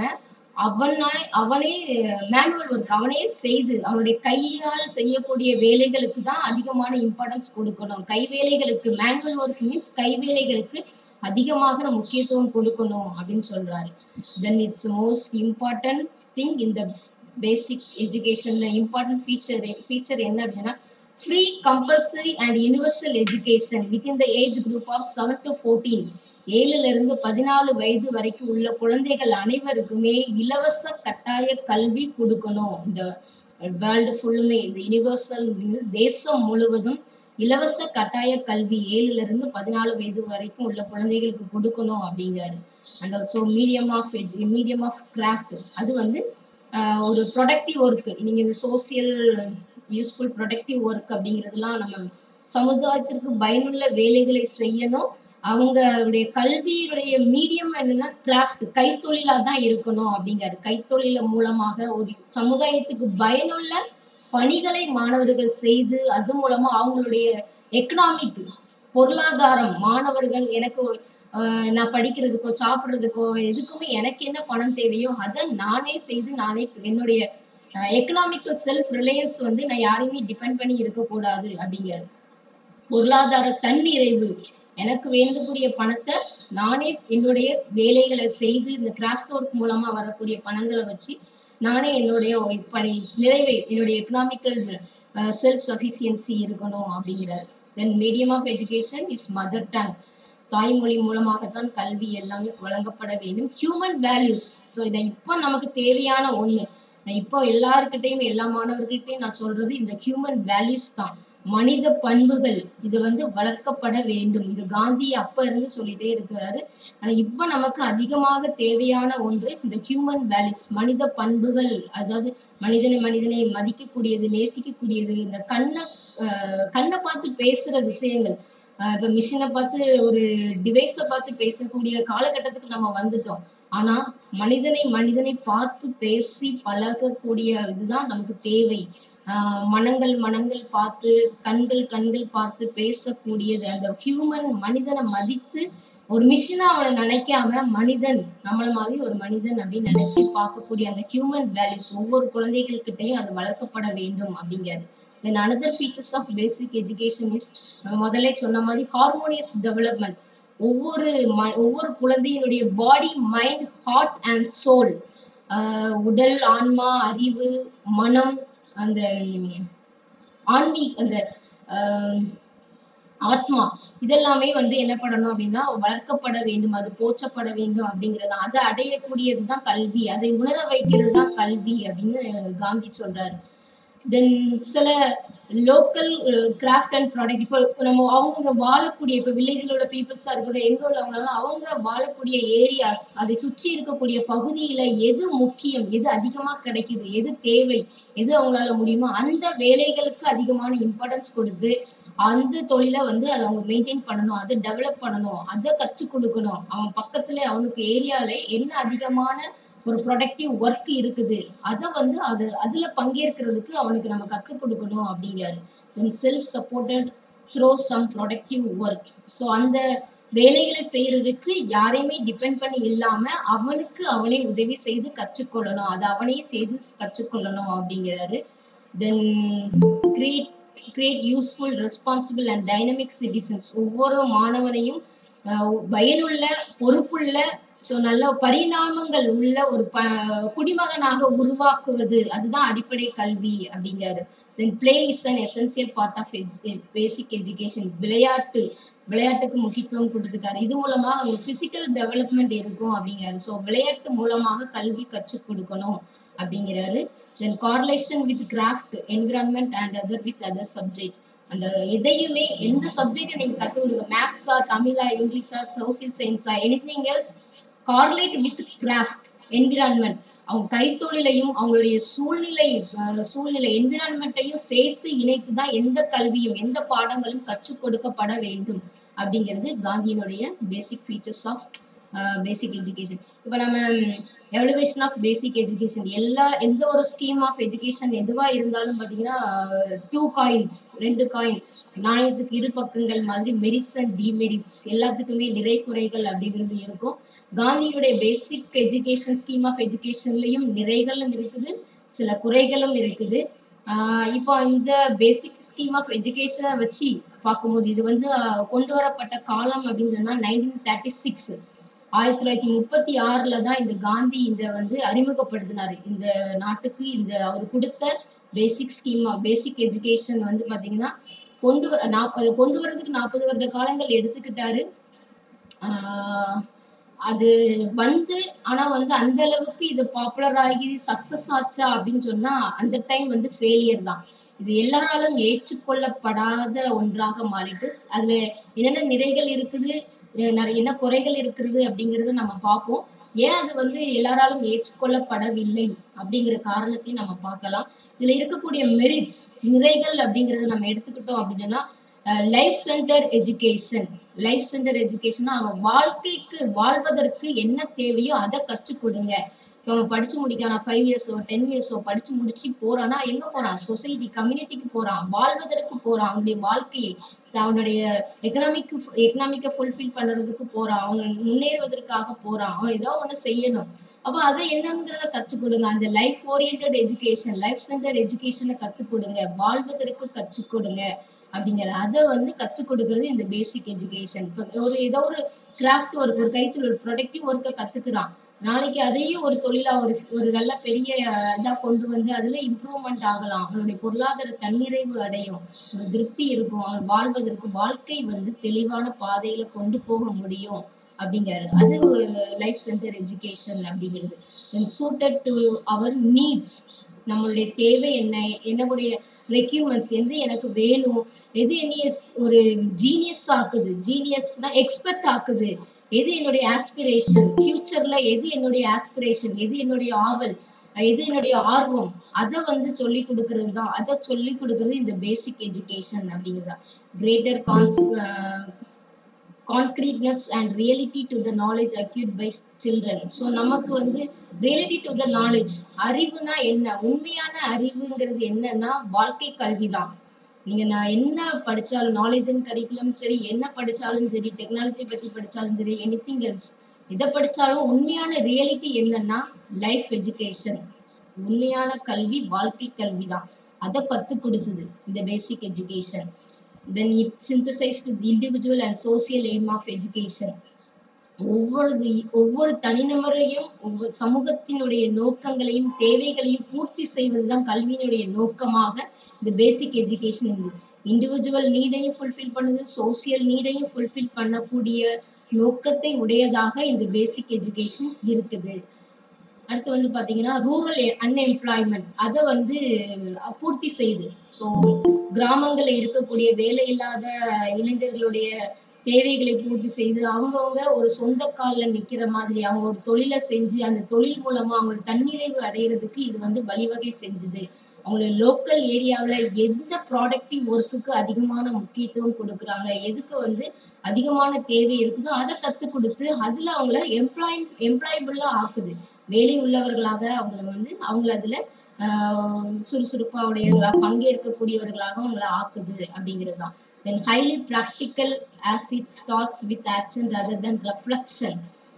அவனாய் அவனே மேனுவல் ஒர்க் அவனே செய்து அவனுடைய கையால் செய்யக்கூடிய வேலைகளுக்கு தான் அதிகமான இம்பார்ட்டன்ஸ் கொடுக்கணும் கை வேலைகளுக்கு மேனுவல் ஒர்க் மீன்ஸ் கை வேலைகளுக்கு அதிகமாக நம்ம முக்கியத்துவம் கொடுக்கணும் அப்படின்னு சொல்றாரு then it's most important thing இந்த பேசிக் எஜுகேஷன்ல இம்பார்ட்டன்ட் ஃபீச்சர் ஃபீச்சர் என்ன அப்படின்னா free compulsory and universal education within the age group of seven to fourteen ஏழுல இருந்து பதினாலு வயது வரைக்கும் உள்ள குழந்தைகள் அனைவருக்குமே இலவச கட்டாய கல்வி கொடுக்கணும் இந்த வேர்ல்டு ஃபுல்லுமே இந்த யூனிவர்சல் தேசம் முழுவதும் இலவச கட்டாய கல்வி ஏழுல இருந்து பதினாலு வயது வரைக்கும் உள்ள குழந்தைகளுக்கு கொடுக்கணும் அப்படிங்காரு and also medium of medium of craft அது வந்து ஆஹ், ஒரு ப்ரொடக்டிவ் ஒர்க் நீங்க இந்த சோசியல் யூஸ்ஃபுல் ப்ரொடக்டிவ் ஒர்க் அப்படிங்கிறதுலாம் நம்ம சமுதாயத்திற்கு பயனுள்ள வேலைகளை செய்யணும் அவங்களுடைய கல்வியுடைய மீடியம் என்னன்னா கிராஃப்ட் கைத்தொழிலா தான் இருக்கணும் அப்படிங்கிறாரு கைத்தொழில மூலமாக ஒரு சமுதாயத்துக்கு பயனுள்ள பணிகளை மாணவர்கள் செய்து அது மூலமா அவங்களுடைய எக்கனாமிக் பொருளாதாரம் மாணவர்கள் எனக்கு ஆஹ், நான் படிக்கிறதுக்கோ சாப்பிட்றதுக்கோ எதுக்குமே எனக்கு என்ன பணம் தேவையோ அதை நானே செய்து நானே என்னுடைய எக்கனாமிக்கல் செல்ஃப் ரிலையன்ஸ் வந்து நான் யாரையுமே டிபெண்ட் பண்ணி இருக்கக்கூடாது அப்படிங்கிறது பொருளாதார தன்னிறைவு எனக்கு வேண்டக்கூடிய பணத்தை நானே என்னுடைய வேலைகளை செய்து இந்த கிராஃப்ட் ஒர்க் மூலமா வரக்கூடிய பணங்களை வச்சு நானே என்னுடைய பணி நிறைவை என்னுடைய எக்கனாமிக்கல் செல்ஃப் சஃபிஷியன்சி இருக்கணும் அப்படிங்கிறார் then medium of education is mother tongue தாய்மொழி மூலமாகத்தான் கல்வி எல்லாமே வழங்கப்பட வேண்டும் ஹியூமன் வேல்யூஸ் ஸோ இதை இப்போ நமக்கு தேவையான ஒன்று நான் இப்போ எல்லாருக்கிட்டையும் எல்லா மாணவர்கிட்டையும் நான் சொல்றது இந்த ஹியூமன் வேல்யூஸ் தான் மனித பண்புகள் இது வந்து வளர்க்கப்பட வேண்டும் இது காந்தி அப்ப இருந்து சொல்லிட்டே இருக்கிறாரு ஆனா இப்ப நமக்கு அதிகமாக தேவையான ஒன்று இந்த ஹியூமன் வேல்யூஸ் மனித பண்புகள் அதாவது மனிதனை மனிதனை மதிக்கக்கூடியது நேசிக்கக்கூடியது இந்த கண்ணை அஹ், கண்ணை பார்த்து பேசுற விஷயங்கள் அஹ், இப்ப மிஷினை பார்த்து ஒரு டிவைஸை பார்த்து பேசக்கூடிய காலகட்டத்துக்கு நம்ம வந்துட்டோம் ஆனா மனிதனை மனிதனை பார்த்து பேசி பழகக்கூடிய இதுதான் நமக்கு தேவை ஆஹ் மனங்கள் மனங்கள் பார்த்து கண்கள் கண்கள் பார்த்து பேசக்கூடியது அந்த ஹியூமன் மனிதனை மதித்து ஒரு மிஷினா அவனை நினைக்காம மனிதன் நம்மள மாதிரி ஒரு மனிதன் அப்படின்னு நினைச்சு பார்க்கக்கூடிய அந்த ஹியூமன் வேல்யூஸ் ஒவ்வொரு குழந்தைகள்கிட்டையும் அது வளர்க்கப்பட வேண்டும் அப்படிங்கிறது then another features of basic education is முதல்ல சொன்ன மாதிரி ஹார்மோனியஸ் டெவலப்மெண்ட் ஒவ்வொரு ம- ஒவ்வொரு குழந்தையினுடைய body mind heart and soul உடல் ஆன்மா அறிவு மனம் அந்த ம், ஆன்மீக அந்த ஆஹ், ஆத்மா இதெல்லாமே வந்து என்ன பண்ணணும் அப்படின்னா வளர்க்கப்பட வேண்டும் அது போற்றப்பட வேண்டும் அப்படிங்கிறது அதை அடையக்கூடியது தான் கல்வி அதை உணர வைக்கிறது தான் கல்வி அப்படின்னு காந்தி சொல்றாரு தென் சில லோக்கல் கிராஃப்ட் அண்ட் ப்ராடக்ட் இப்போ நம்ம அவங்க வாழக்கூடிய இப்போ வில்லேஜில் உள்ள பீப்புள்ஸாக இருக்கட்டும் எங்கே உள்ளவங்கலாம் அவங்க வாழக்கூடிய ஏரியாஸ் அதை சுற்றி இருக்கக்கூடிய பகுதியில் எது முக்கியம் எது அதிகமாக கிடைக்குது எது தேவை எது அவங்களால முடியுமோ அந்த வேலைகளுக்கு அதிகமான இம்பார்ட்டன்ஸ் கொடுத்து அந்த தொழிலை வந்து அதை அவங்க மெயின்டைன் பண்ணணும் அதை டெவலப் பண்ணணும் அதை கற்றுக் கொடுக்கணும் அவன் பக்கத்துல அவனுக்கு ஏரியால என்ன அதிகமான ஒரு ப்ரொடக்டிவ் ஒர்க் இருக்குது அதை வந்து அது அதுல பங்கேற்கிறதுக்கு அவனுக்கு நம்ம கற்றுக் கொடுக்கணும் அப்படிங்கிறாரு self supported through some productive work so அந்த வேலைகளை செய்யறதுக்கு யாரையுமே டிபெண்ட் பண்ணி இல்லாம அவனுக்கு அவனே உதவி செய்து கற்றுக்கொள்ளணும் அதை அவனே செய்து கற்றுக்கொள்ளணும் அப்படிங்கிறாரு then create create useful responsible and dynamic citizens ஒவ்வொரு மாணவனையும் அஹ், பயனுள்ள பொறுப்புள்ள ஸோ நல்ல பரிணாமங்கள் உள்ள ஒரு ப குடிமகனாக உருவாக்குவது அதுதான் அடிப்படை கல்வி அப்படிங்கிறாரு then play is an essential part of basic education விளையாட்டு விளையாட்டுக்கு முக்கியத்துவம் கொடுத்துருக்காரு இது மூலமா அவங்க பிசிக்கல் டெவலப்மெண்ட் இருக்கும் அப்படிங்கிறாரு ஸோ விளையாட்டு மூலமாக கல்வி கற்றுக் கொடுக்கணும் அப்படிங்கிறாரு then correlation with craft environment and other with other subject அந்த எதையுமே எந்த சப்ஜெக்டை நீங்க கற்றுக் கொடுங்க மேக்ஸா தமிழா இங்கிலீஷா சோசியல் சயின்ஸா anything else correlate with craft environment அவங்க கைத்தொழிலையும் அவங்களுடைய சூழ்நிலை அஹ், சூழ்நிலை என்விரான்மெண்ட்டையும் சேர்த்து இணைத்து தான் எந்த கல்வியும் எந்த பாடங்களும் கற்றுக் கொடுக்கப்பட வேண்டும் அப்படிங்கிறது காந்தியினுடைய basic features of basic education இப்போ நம்ம எவலுவேஷன் ஆஃப் பேசிக் எஜுகேஷன் எல்லா எந்த ஒரு ஸ்கீம் ஆஃப் எஜுகேஷன் எதுவாக இருந்தாலும் பார்த்தீங்கன்னா டூ காயின்ஸ் ரெண்டு காயின் நாணயத்துக்கு இரு பக்கங்கள் மாதிரி மெரிட்ஸ் அண்ட் டிமெரிட்ஸ் எல்லாத்துக்குமே நிறை குறைகள் அப்படிங்கிறது இருக்கும் காந்தியுடைய பேசிக் எஜுகேஷன் ஸ்கீம் ஆஃப் எஜுகேஷன்லையும் நிறைகளும் இருக்குது சில குறைகளும் இருக்குது ஆஹ் இப்போ இந்த பேசிக் ஸ்கீம் ஆஃப் எஜுகேஷனை வச்சு பார்க்கும்போது இது வந்து ஆஹ் கொண்டு வரப்பட்ட காலம் அப்படின்றதுனா நைன்டீன் தேர்ட்டி சிக்ஸ் ஆயிரத்தி தொள்ளாயிரத்தி முப்பத்தி ஆறுல தான் இந்த காந்தி இந்த வந்து அறிமுகப்படுத்தினாரு இந்த நாட்டுக்கு இந்த அவர் கொடுத்த பேசிக் ஸ்கீம் பேசிக் எஜுகேஷன் வந்து பாத்தீங்கன்னா கொண்டு வ- நாப்ப- அதை கொண்டு வரதுக்கு நாற்பது வருட காலங்கள் எடுத்துக்கிட்டாரு ஆஹ் அது வந்து ஆனா வந்து அந்த அளவுக்கு இது பாப்புலர் ஆகி சக்சஸ் ஆச்சா அப்படின்னு சொன்னா அந்த டைம் வந்து ஃபெயிலியர் தான் இது எல்லாராலும் ஏற்றுக்கொள்ளப்படாத ஒன்றாக மாறிட்டு அதுல என்னென்ன நிறைகள் இருக்குது அஹ் நிறைய என்ன குறைகள் இருக்கிறது அப்படிங்கறத நம்ம பார்ப்போம் ஏன் அது வந்து எல்லாராலும் ஏற்றுக்கொள்ளப்படவில்லை அப்படிங்கிற காரணத்தையும் நம்ம பார்க்கலாம் இதுல இருக்கக்கூடிய மெரிட்ஸ் நிறைகள் அப்படிங்கறத நம்ம எடுத்துக்கிட்டோம் அப்படின்னா life centre education life centre எஜுகேஷன்னா அவன் வாழ்க்கைக்கு வாழ்வதற்கு என்ன தேவையோ அதை கற்றுக் கொடுங்க இப்போ அவன் படிச்சு முடிக்கான் ஃபைவ் இயர்ஸோ டென் இயர்ஸோ படிச்சு முடிச்சு போறான்னா எங்க போறான் சொசைட்டி கம்யூனிட்டிக்கு போறான் வாழ்வதற்கு போறான் அவனுடைய வாழ்க்கையை அவனுடைய எக்கனாமிக் எக்கனாமிக்கை ஃபுல்ஃபில் பண்றதுக்கு போறான் அவன் முன்னேறுவதற்காக போறான் அவன் ஏதோ ஒண்ணு செய்யணும் அப்போ அதை என்னங்கிறத கற்றுக் கொடுங்க அந்த life orient education life centre எஜுகேஷனை கற்றுக் கொடுங்க வாழ்வதற்கு கற்றுக் கொடுங்க அப்படிங்கிற அதை வந்து கற்றுக் கொடுக்கறது இந்த பேசிக் எஜுகேஷன் இப்போ ஒரு ஏதோ ஒரு கிராஃப்ட் ஒர்க் ஒரு கைத்தொழில் ப்ரொடக்டிவ் ஒர்க்கை கற்றுக்குறான் நாளைக்கு அதையும் ஒரு தொழிலா ஒரு ஒரு நல்ல பெரிய இதா கொண்டு வந்து அதுல இம்ப்ரூவ்மெண்ட் ஆகலாம் அவனுடைய பொருளாதார தன்னிறைவு அடையும் ஒரு திருப்தி இருக்கும் அவன் வாழ்வதற்கு வாழ்க்கை வந்து தெளிவான பாதையில கொண்டு போக முடியும் அப்படிங்கிறது அது லைஃப் சென்டர் எஜுகேஷன் அப்படிங்கிறது சூட்டட் டு அவர் நீட்ஸ் நம்மளுடைய தேவை என்ன என்னுடைய ரெக்யூர்மெண்ட்ஸ் எது எனக்கு வேணும் எது என்னைய ஸ்- ஒரு ஜீனியஸ் ஆக்குது ஜீனியஸ்னா எக்ஸ்பர்ட் ஆக்குது எது என்னுடைய ஆஸ்பிரேஷன் ஃபியூச்சர்ல எது என்னுடைய ஆஸ்பிரேஷன் எது என்னுடைய ஆவல் எது என்னுடைய ஆர்வம் அதை வந்து சொல்லி கொடுக்கறது தான் அதை சொல்லி கொடுக்கறது இந்த பேசிக் எஜுகேஷன் அப்படிங்கிறது கிரேட்டர் கான்ஸ் concreteness and reality to the knowledge acquired by children so நமக்கு வந்து ரியாலிட்டி டு த நாலேஜ் அறிவுனா என்ன உண்மையான அறிவுங்கிறது என்னன்னா வாழ்க்கை கல்வி தான் நீங்க நான் என்ன படிச்சாலும் நாலேஜ் அண்ட் கரிக்குலம் சரி என்ன படிச்சாலும் சரி டெக்னாலஜி பத்தி படிச்சாலும் சரி எனிதிங் எல்ஸ் எதை படிச்சாலும் உண்மையான ரியாலிட்டி என்னன்னா லைஃப் எஜுகேஷன் உண்மையான கல்வி வாழ்க்கை கல்வி தான் அதை கற்றுக் கொடுத்தது இந்த basic education then it synthesised the individual and social aim of education ஒவ்வொரு ஒவ்வொரு தனிநபரையும் ஒவ்வொரு சமூகத்தினுடைய நோக்கங்களையும் தேவைகளையும் பூர்த்தி செய்வதுதான் கல்வியினுடைய நோக்கமாக இந்த பேசிக் எஜுகேஷன் இருக்குது இண்டிவிஜுவல் நீடையும் ஃபுல்ஃபில் பண்ணுது சோசியல் நீடையும் ஃபுல்ஃபில் பண்ணக்கூடிய நோக்கத்தை உடையதாக இந்த பேசிக் எஜுகேஷன் இருக்குது அடுத்து வந்து பாத்தீங்கன்னா ரூரல் அன்எம்ப்ளாய்மெண்ட் அதை வந்து பூர்த்தி செய்யுது ஸோ கிராமங்களில் இருக்கக்கூடிய வேலை இல்லாத இளைஞர்களுடைய தேவைகளை பூர்த்தி செய்து அவங்கவுங்க ஒரு சொந்த காலில் நிற்கிற மாதிரி அவங்க ஒரு தொழிலை செஞ்சு அந்த தொழில் மூலமா அவங்க தன்னிறைவு அடையிறதுக்கு இது வந்து வழிவகை செஞ்சுது அவங்களோட லோக்கல் ஏரியாவில் எந்த ப்ராடக்டிவ் ஒர்க்குக்கு அதிகமான முக்கியத்துவம் கொடுக்குறாங்க எதுக்கு வந்து அதிகமான தேவை இருக்குதோ அதை கற்றுக் கொடுத்து அதில் அவங்கள எம்ப்ளாய் எம்ப்ளாயபிளாக ஆக்குது வேலை உள்ளவர்களாக அவங்கள வந்து அவங்கள அதில் சுறுசுறுப்பாக உடையவர்களாக பங்கேற்கக்கூடியவர்களாக அவங்கள ஆக்குது அப்படிங்கிறது தான் then highly practical as it starts with action rather than reflection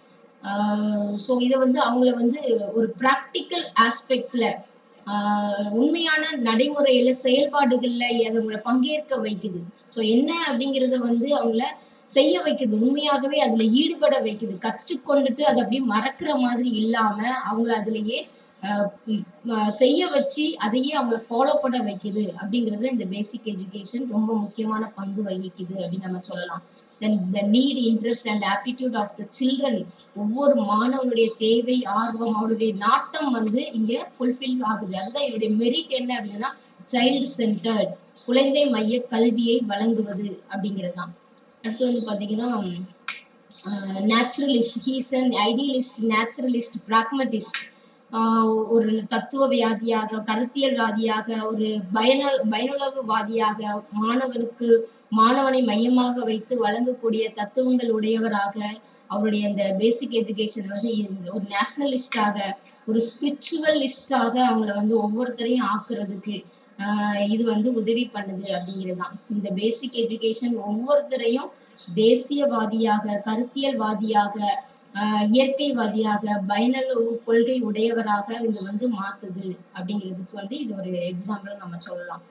so இதை வந்து அவங்கள வந்து ஒரு ப்ராக்டிக்கல் ஆஸ்பெக்ட்ல உண்மையான நடைமுறையில செயல்பாடுகள்ல அதை அவங்கள பங்கேற்க வைக்குது ஸோ என்ன அப்படிங்கிறத வந்து அவங்கள செய்ய வைக்குது உண்மையாகவே அதுல ஈடுபட வைக்குது கற்றுக்கொண்டுட்டு அதை அப்படியே மறக்கிற மாதிரி இல்லாம அவங்கள அதுலயே ஆஹ் உம் ஆஹ் செய்ய வச்சு அதையே அவங்கள ஃபாலோ பண்ண வைக்குது அப்படிங்கிறதுல இந்த பேசிக் எஜுகேஷன் ரொம்ப முக்கியமான பங்கு வகிக்குது அப்படின்னு நம்ம சொல்லலாம் then the need interest and aptitude of the children ஒவ்வொரு மாணவனுடைய தேவை ஆர்வம் அவருடைய நாட்டம் வந்து இங்க ஃபுல்ஃபில் ஆகுது அதுதான் இவருடைய மெரிட் என்ன அப்படின்னா சைல்டு சென்டர்ட் குழந்தை மைய கல்வியை வழங்குவது அப்படிங்கிறது தான் அடுத்து வந்து பார்த்தீங்கன்னா naturalist he's and idealist naturalist pragmatist ஒரு தத்துவவியாதியாக கருத்தியல்வாதியாக ஒரு பயன பயனுளவுவாதியாக மாணவனுக்கு மாணவனை மையமாக வைத்து வழங்கக்கூடிய தத்துவங்கள் உடையவராக அவருடைய அந்த பேசிக் எஜுகேஷன் வந்து இருந்தது ஒரு நேஷனலிஸ்டாக ஒரு ஸ்பிரிச்சுவலிஸ்டாக அவங்கள வந்து ஒவ்வொருத்தரையும் ஆக்குறதுக்கு ஆஹ் இது வந்து உதவி பண்ணுது அப்படிங்கிறது தான் இந்த பேசிக் எஜுகேஷன் ஒவ்வொருத்தரையும் தேசியவாதியாக கருத்தியல்வாதியாக ஆஹ் இயற்கைவாதியாக பயனுள்ள கொள்கை உடையவராக இது வந்து மாத்துது அப்படிங்கிறதுக்கு வந்து இது ஒரு எக்ஸாம்பிள் நம்ம சொல்லலாம்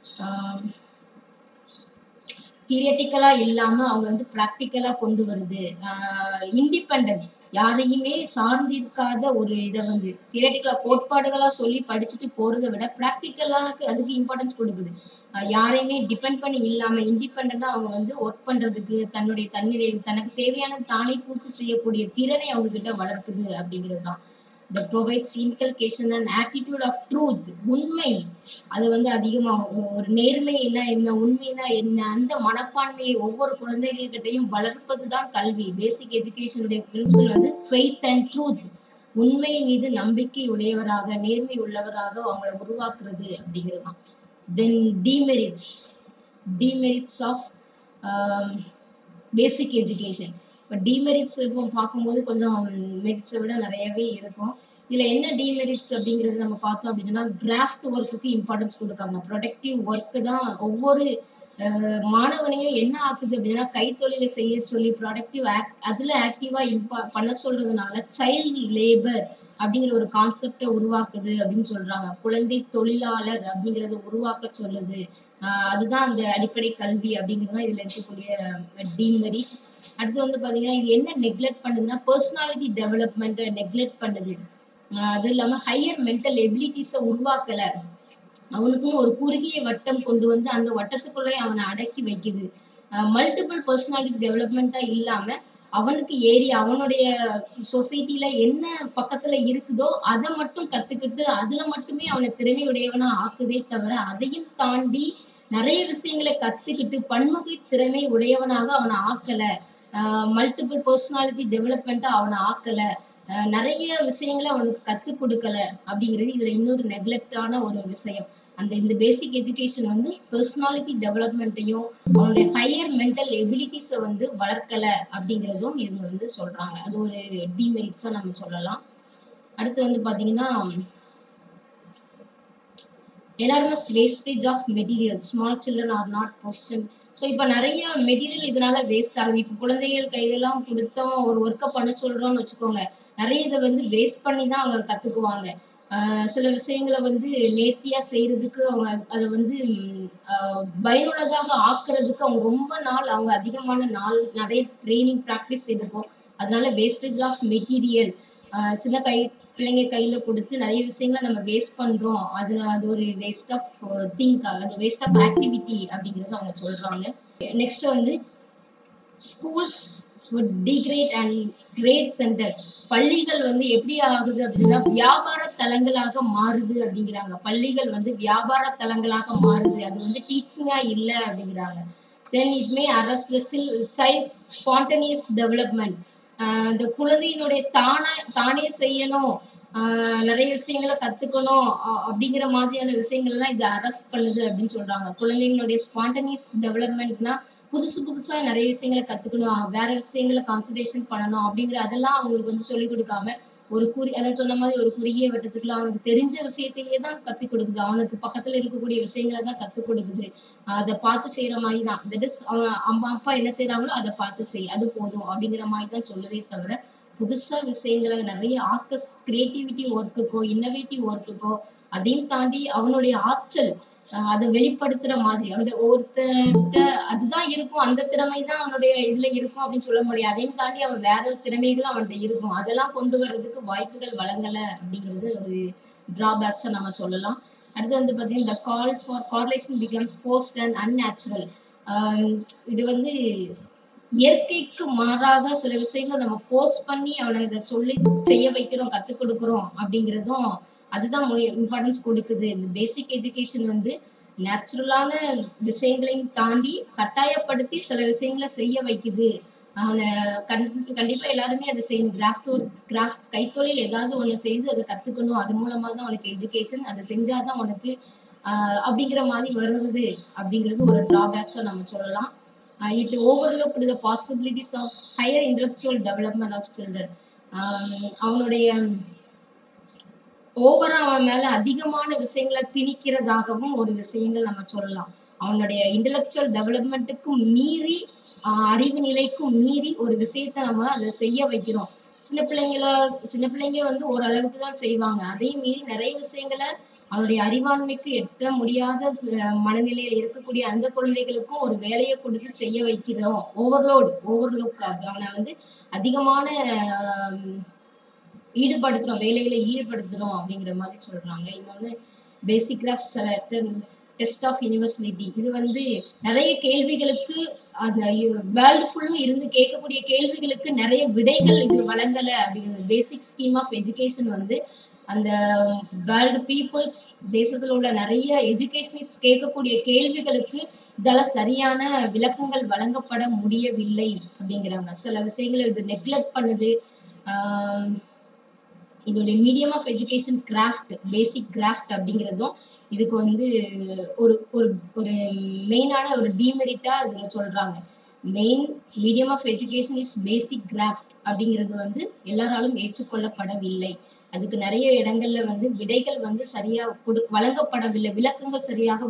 தியரட்டிக்கலா இல்லாம அவங்க வந்து ப்ராக்டிக்கலா கொண்டு வருது இண்டிபெண்ட் யாரையுமே சார்ந்திருக்காத ஒரு இதை வந்து தியரட்டிக்கலா கோட்பாடுகளா சொல்லி படிச்சுட்டு போறதை விட ப்ராக்டிக்கலா அதுக்கு இம்பார்ட்டன்ஸ் கொடுக்குது ஆஹ் யாரையுமே டிபெண்ட் பண்ணி இல்லாம இண்டிபெண்டா அவங்க வந்து ஒர்க் பண்றதுக்கு தன்னுடைய தன்னிறைவு தனக்கு தேவையான தானே பூர்த்தி செய்யக்கூடிய திறனை அவங்க கிட்ட வளர்க்குது அப்படிங்கிறது தான் the provides inculcation and attitude of truth உண்மை அது வந்து அதிகமாக ஒரு நேர்மை என்ன என்ன உண்மைனா என்ன அந்த மனப்பான்மையை ஒவ்வொரு குழந்தைகள்கிட்டையும் வளர்ப்பது தான் கல்வி பேசிக் எஜுகேஷனுடைய பிரின்சிபல் வந்து ஃபெய்த் அண்ட் ட்ரூத் உண்மை மீது நம்பிக்கை உடையவராக நேர்மை உள்ளவராக அவங்கள உருவாக்குறது அப்படிங்கிறது தான் then demerits demerits of basic education இப்போ டிமெரிட்ஸ் இப்போ பார்க்கும்போது கொஞ்சம் மெரிட்ஸை விட நிறையவே இருக்கும் இதில் என்ன டிமெரிட்ஸ் அப்படிங்கிறது நம்ம பார்த்தோம் அப்படின்னா கிராஃப்ட் ஒர்க்குக்கு இம்பார்ட்டன்ஸ் கொடுக்காங்க ப்ரொடக்டிவ் ஒர்க்கு தான் ஒவ்வொரு அஹ், மாணவனையும் என்ன ஆக்குது அப்படின்னா கைத்தொழிலை செய்ய சொல்லி ப்ரொடக்டிவ் ஆக்ட் அதில் ஆக்டிவாக இம்பா பண்ண சொல்றதுனால சைல்டு லேபர் அப்படிங்கிற ஒரு கான்செப்டை உருவாக்குது அப்படின்னு சொல்றாங்க குழந்தை தொழிலாளர் அப்படிங்கிறத உருவாக்க சொல்லுது ஆஹ் அதுதான் அந்த அடிப்படை கல்வி அப்படிங்கிறது தான் இதுல இருக்கக்கூடிய டீமெரிட் அடுத்து வந்து பாத்தீங்கன்னா இது என்ன நெக்லெக்ட் பண்ணுதுன்னா பர்சனாலிட்டி டெவலப்மெண்ட்டை நெக்லெக்ட் பண்ணுது ஆஹ் அது இல்லாம ஹையர் மென்டல் எபிலிட்டிஸை உருவாக்கல அவனுக்குன்னு ஒரு குறுகிய வட்டம் கொண்டு வந்து அந்த வட்டத்துக்குள்ளே அவனை அடக்கி வைக்குது மல்டிபிள் பர்சனாலிட்டி டெவலப்மெண்ட்டா இல்லாம அவனுக்கு ஏறி அவனுடைய சொசைட்டில என்ன பக்கத்துல இருக்குதோ அதை மட்டும் கத்துக்கிட்டு அதுல மட்டுமே அவனை திறமையுடையவனா ஆக்குதே தவிர அதையும் தாண்டி நிறைய விஷயங்களை கத்துக்கிட்டு பன்முக திறமை உடையவனாக அவனை ஆக்கல மல்டிபிள் பர்சனாலிட்டி டெவலப்மெண்ட்டா அவனை ஆக்கல ஆஹ் நிறைய விஷயங்களை அவனுக்கு கத்துக் கொடுக்கல அப்படிங்கிறது இதுல இன்னொரு நெக்லெக்டான ஒரு விஷயம் அந்த இந்த பேசிக் எஜுகேஷன் வந்து பர்சனாலிட்டி டெவலப்மெண்ட்டையும் அவனுடைய ஹையர் மென்டல் எபிலிட்டிஸை வந்து வளர்க்கல அப்படிங்கிறதும் இவங்க வந்து சொல்றாங்க அது ஒரு டிமெரிட்ஸா நம்ம சொல்லலாம் அடுத்து வந்து பாத்தீங்கன்னா enormous wastage of material small children are not position so இப்போ நிறைய மெட்டீரியல் இதனால வேஸ்ட் ஆகுது இப்போ குழந்தைகள் கையிலலாம் கொடுத்தோம் ஒரு ஒர்க்கை பண்ண சொல்றோம்னு வச்சுக்கோங்க நிறைய இதை வந்து வேஸ்ட் பண்ணி தான் அவங்க கத்துக்குவாங்க ஆஹ் சில விஷயங்களை வந்து நேர்த்தியா செய்யறதுக்கு அவங்க அதை வந்து ம், ஆஹ் பயனுள்ளதாக ஆக்குறதுக்கு அவங்க ரொம்ப நாள் அவங்க அதிகமான நாள் நிறைய ட்ரைனிங் ப்ராக்டிஸ் எடுக்கும் அதனால வேஸ்டேஜ் ஆஃப் மெட்டீரியல் சின்ன கை பிள்ளைங்க கையில கொடுத்து நிறைய விஷயங்களை நம்ம வேஸ்ட் பண்றோம் அது அது ஒரு வேஸ்ட் ஆஃப் திங்க் அது வேஸ்ட் ஆஃப் ஆக்டிவிட்டி அப்படிங்கறது அவங்க சொல்றாங்க நெக்ஸ்ட் வந்து schools would degrade and trade centre பள்ளிகள் வந்து எப்படி ஆகுது அப்படின்னா வியாபார தலங்களாக மாறுது அப்படிங்கிறாங்க பள்ளிகள் வந்து வியாபார தலங்களாக மாறுது அது வந்து டீச்சிங்கா இல்ல அப்படிங்கிறாங்க then it may arrest child spontaneous development இந்த குழந்தையினுடைய தானே தானே செய்யணும் ஆஹ் நிறைய விஷயங்களை கத்துக்கணும் அ- அப்படிங்கிற மாதிரியான விஷயங்கள்லாம் இது அரெஸ்ட் பண்ணுது அப்படின்னு சொல்றாங்க குழந்தைங்களுடைய ஸ்பான்டனியஸ் டெவலப்மெண்ட்னா புதுசு புதுசா நிறைய விஷயங்களை கத்துக்கணும் வேற விஷயங்களை கான்சன்ட்ரேஷன் பண்ணணும் அப்படிங்கிற அதெல்லாம் அவங்களுக்கு வந்து சொல்லிக் கொடுக்காம ஒரு குறி அதான் சொன்ன மாதிரி ஒரு குறுகிய வட்டத்துக்குள்ள அவனுக்கு தெரிஞ்ச விஷயத்தையே தான் கத்துக் கொடுக்குது அவனுக்கு பக்கத்துல இருக்கக்கூடிய விஷயங்களை தான் கத்துக் கொடுக்குது அதை பார்த்து செய்யற மாதிரி தான் தட் இஸ் அவன் அம்மா அப்பா என்ன செய்றாங்களோ அதை பார்த்து செய் அது போதும் அப்படிங்கிற மாதிரி தான் சொல்லுதே தவிர புதுசா விஷயங்களை நிறைய ஆக்கஸ் கிரியேட்டிவிட்டி ஒர்க்குக்கோ இன்னோவேட்டிவ் ஒர்க்குக்கோ அதையும் தாண்டி அவனுடைய ஆற்றல் அஹ் அதை வெளிப்படுத்துற மாதிரி அவனுடைய ஒருத்தர்கிட்ட அதுதான் இருக்கும் அந்த திறமை தான் அவனுடைய இதுல இருக்கும் அப்படின்னு சொல்ல முடியாது அதையும் தாண்டி அவன் வேற திறமைகளும் அவன்கிட்ட இருக்கும் அதெல்லாம் கொண்டு வர்றதுக்கு வாய்ப்புகள் வழங்கல அப்படிங்கிறது ஒரு டிராபேக்ஸா நம்ம சொல்லலாம் அடுத்து வந்து பாத்தீங்கன்னா the call for correlation becomes forced and unnatural ஆஹ் இது வந்து இயற்கைக்கு மாறாக சில விஷயங்களை நம்ம ஃபோர்ஸ் பண்ணி அவனை இதை சொல்லி செய்ய வைக்கிறோம் கத்துக் கொடுக்குறோம் அப்படிங்கிறதும் அதுதான் இம்பார்ட்டன்ஸ் கொடுக்குது இந்த பேசிக் எஜுகேஷன் வந்து நேச்சுரலான விஷயங்களையும் தாண்டி கட்டாயப்படுத்தி சில விஷயங்களை செய்ய வைக்குது அவனை கண் கண்டிப்பா எல்லாருமே அதை செய்யணும் கிராஃப்ட் ஒரு கிராஃப்ட் கைத்தொழில் ஏதாவது ஒண்ணு செய்து அதை கத்துக்கணும் அது மூலமா தான் உனக்கு எஜுகேஷன் அதை செஞ்சாதான் உனக்கு ஆஹ் அப்படிங்கிற மாதிரி வருது அப்படிங்கிறது ஒரு டிராபேக்ஸா நம்ம சொல்லலாம் it overlook the possibilities of higher intellectual development of children அவனுடைய ஓவரா அவன் மேல அதிகமான விஷயங்களை திணிக்கிறதாகவும் ஒரு விஷயங்கள் நம்ம சொல்லலாம் அவனுடைய இன்டலெக்சுவல் டெவலப்மெண்ட்டுக்கும் மீறி ஆஹ் அறிவு நிலைக்கும் மீறி ஒரு விஷயத்த நம்ம அதை செய்ய வைக்கிறோம் சின்ன பிள்ளைங்கள சின்ன பிள்ளைங்க வந்து ஓரளவுக்கு தான் செய்வாங்க அதையும் மீறி நிறைய விஷயங்களை அவனுடைய அறிவாண்மைக்கு எட்ட முடியாத ச- மனநிலையில் இருக்கக்கூடிய அந்த குழந்தைகளுக்கும் ஒரு வேலையை கொடுத்து செய்ய வைக்கிறோம் ஓவர்லோடு ஓவர்லுக் அவனை வந்து அதிகமான ஆஹ் ஈடுபடுத்துறோம் வேலையில ஈடுபடுத்துறோம் அப்படிங்கிற மாதிரி சொல்றாங்க இன்னொன்னு basic craft test of university இது வந்து நிறைய கேள்விகளுக்கு அந்த வேர்ல்டு ஃபுல்லும் இருந்து கேட்கக்கூடிய கேள்விகளுக்கு நிறைய விடைகள் இது வழங்கல அப்படிங்கிறது பேசிக் ஸ்கீம் ஆஃப் எஜுகேஷன் வந்து அந்த வேர்ல்டு பீப்புள்ஸ் தேசத்துல உள்ள நிறைய எஜுகேஷனிஸ்ட் கேட்கக்கூடிய கேள்விகளுக்கு இதால சரியான விளக்கங்கள் வழங்கப்பட முடியவில்லை அப்படிங்கிறாங்க சில விஷயங்களை இது நெக்லெக்ட் பண்ணுது ஆஹ் இதோடைய medium of education craft basic craft அப்படிங்கிறதும் இதுக்கு வந்து ஒரு ஒரு ஒரு மெயினான ஒரு டிமெரிட்டா இதுல சொல்றாங்க main medium of education is basic craft அப்படிங்கிறது வந்து எல்லாராலும் ஏற்றுக்கொள்ளப்படவில்லை அதுக்கு நிறைய இடங்கள்ல வந்து விடைகள் வந்து சரியா கொடு வழங்கப்படவில்லை விளக்கங்கள் சரியாக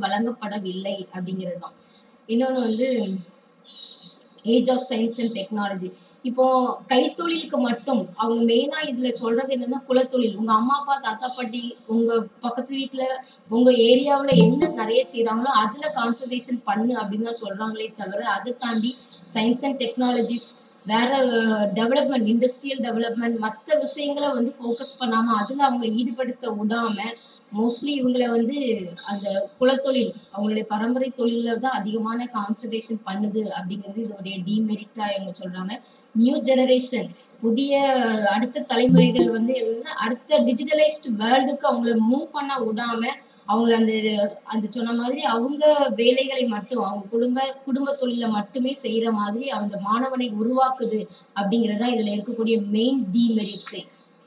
வழங்கப்படவில்லை அப்படிங்கிறது தான் இன்னொன்று வந்து age of science and technology இப்போ கைத்தொழிலுக்கு மட்டும் அவங்க மெயினா இதுல சொல்றது என்னன்னா குலத்தொழில் உங்க அம்மா அப்பா தாத்தா பாட்டி உங்க பக்கத்து வீட்டுல உங்க ஏரியாவுல என்ன நிறைய செய்றாங்களோ அதுல கான்சன்ட்ரேஷன் பண்ணு அப்படின்னு தான் சொல்றாங்களே தவிர அதை தாண்டி சயின்ஸ் அண்ட் டெக்னாலஜிஸ் வேற டெவலப்மெண்ட் இண்டஸ்ட்ரியல் டெவலப்மெண்ட் மற்ற விஷயங்களை வந்து ஃபோக்கஸ் பண்ணாம அதுல அவங்க ஈடுபடுத்த விடாம மோஸ்ட்லி இவங்களை வந்து அந்த குலத்தொழில் அவங்களுடைய பரம்பரை தொழில தான் அதிகமான கான்சன்ட்ரேஷன் பண்ணுது அப்படிங்கிறது இதோடைய டிமெரிட்டா இவங்க சொல்றாங்க நியூ ஜெனரேஷன் புதிய அடுத்த தலைமுறைகள் வந்து என்னன்னா அடுத்த டிஜிட்டலைஸ்டு வேர்ல்டுக்கு அவங்கள மூவ் பண்ண விடாம அவங்கள அந்த அந்த சொன்ன மாதிரி அவங்க வேலைகளை மட்டும் அவங்க குடும்ப குடும்ப தொழிலை மட்டுமே செய்யற மாதிரி அந்த மாணவனை உருவாக்குது அப்படிங்கறதா இதுல இருக்கக்கூடிய மெயின் டிமெரிட்ஸே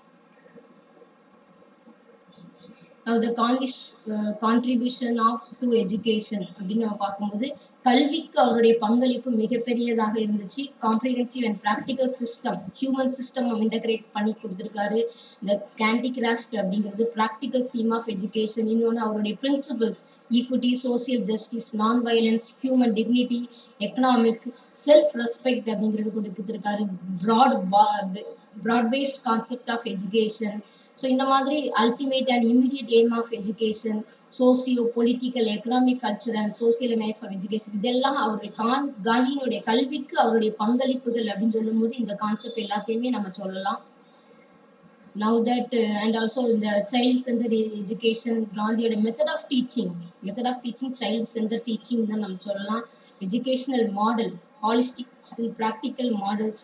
Now the Gandhi's uh, contribution of to education அப்படின்னு நம்ம பார்க்கும்போது கல்விக்கு அவருடைய பங்களிப்பு மிகப்பெரியதாக இருந்துச்சு comprehensive and practical system human system integrate பண்ணி கொடுத்துருக்காரு இந்த கேண்டிகிராஃப்ட் அப்படிங்கிறது ப்ராக்டிக்கல் சீம் ஆஃப் எஜுகேஷன் இன்னொன்று அவருடைய principles equity social justice non violence human dignity economic self respect அப்படிங்கிறது கொடுத்துருக்காரு broad broad based concept of education so இந்த மாதிரி ultimate and immediate aim of education socio political economic culture and social life of education இதெல்லாம் அவருடைய கான் காந்தியினுடைய கல்விக்கு அவருடைய பங்களிப்புகள் அப்படின்னு சொல்லும்போது இந்த கான்செப்ட் எல்லாத்தையுமே நம்ம சொல்லலாம் நவ் தட் அண்ட் ஆல்சோ இந்த சைல்ட் சென்டர் எஜுகேஷன் காந்தியோட method of teaching method of teaching child centre teaching தான் நம்ம சொல்லலாம் educational model holistic practical models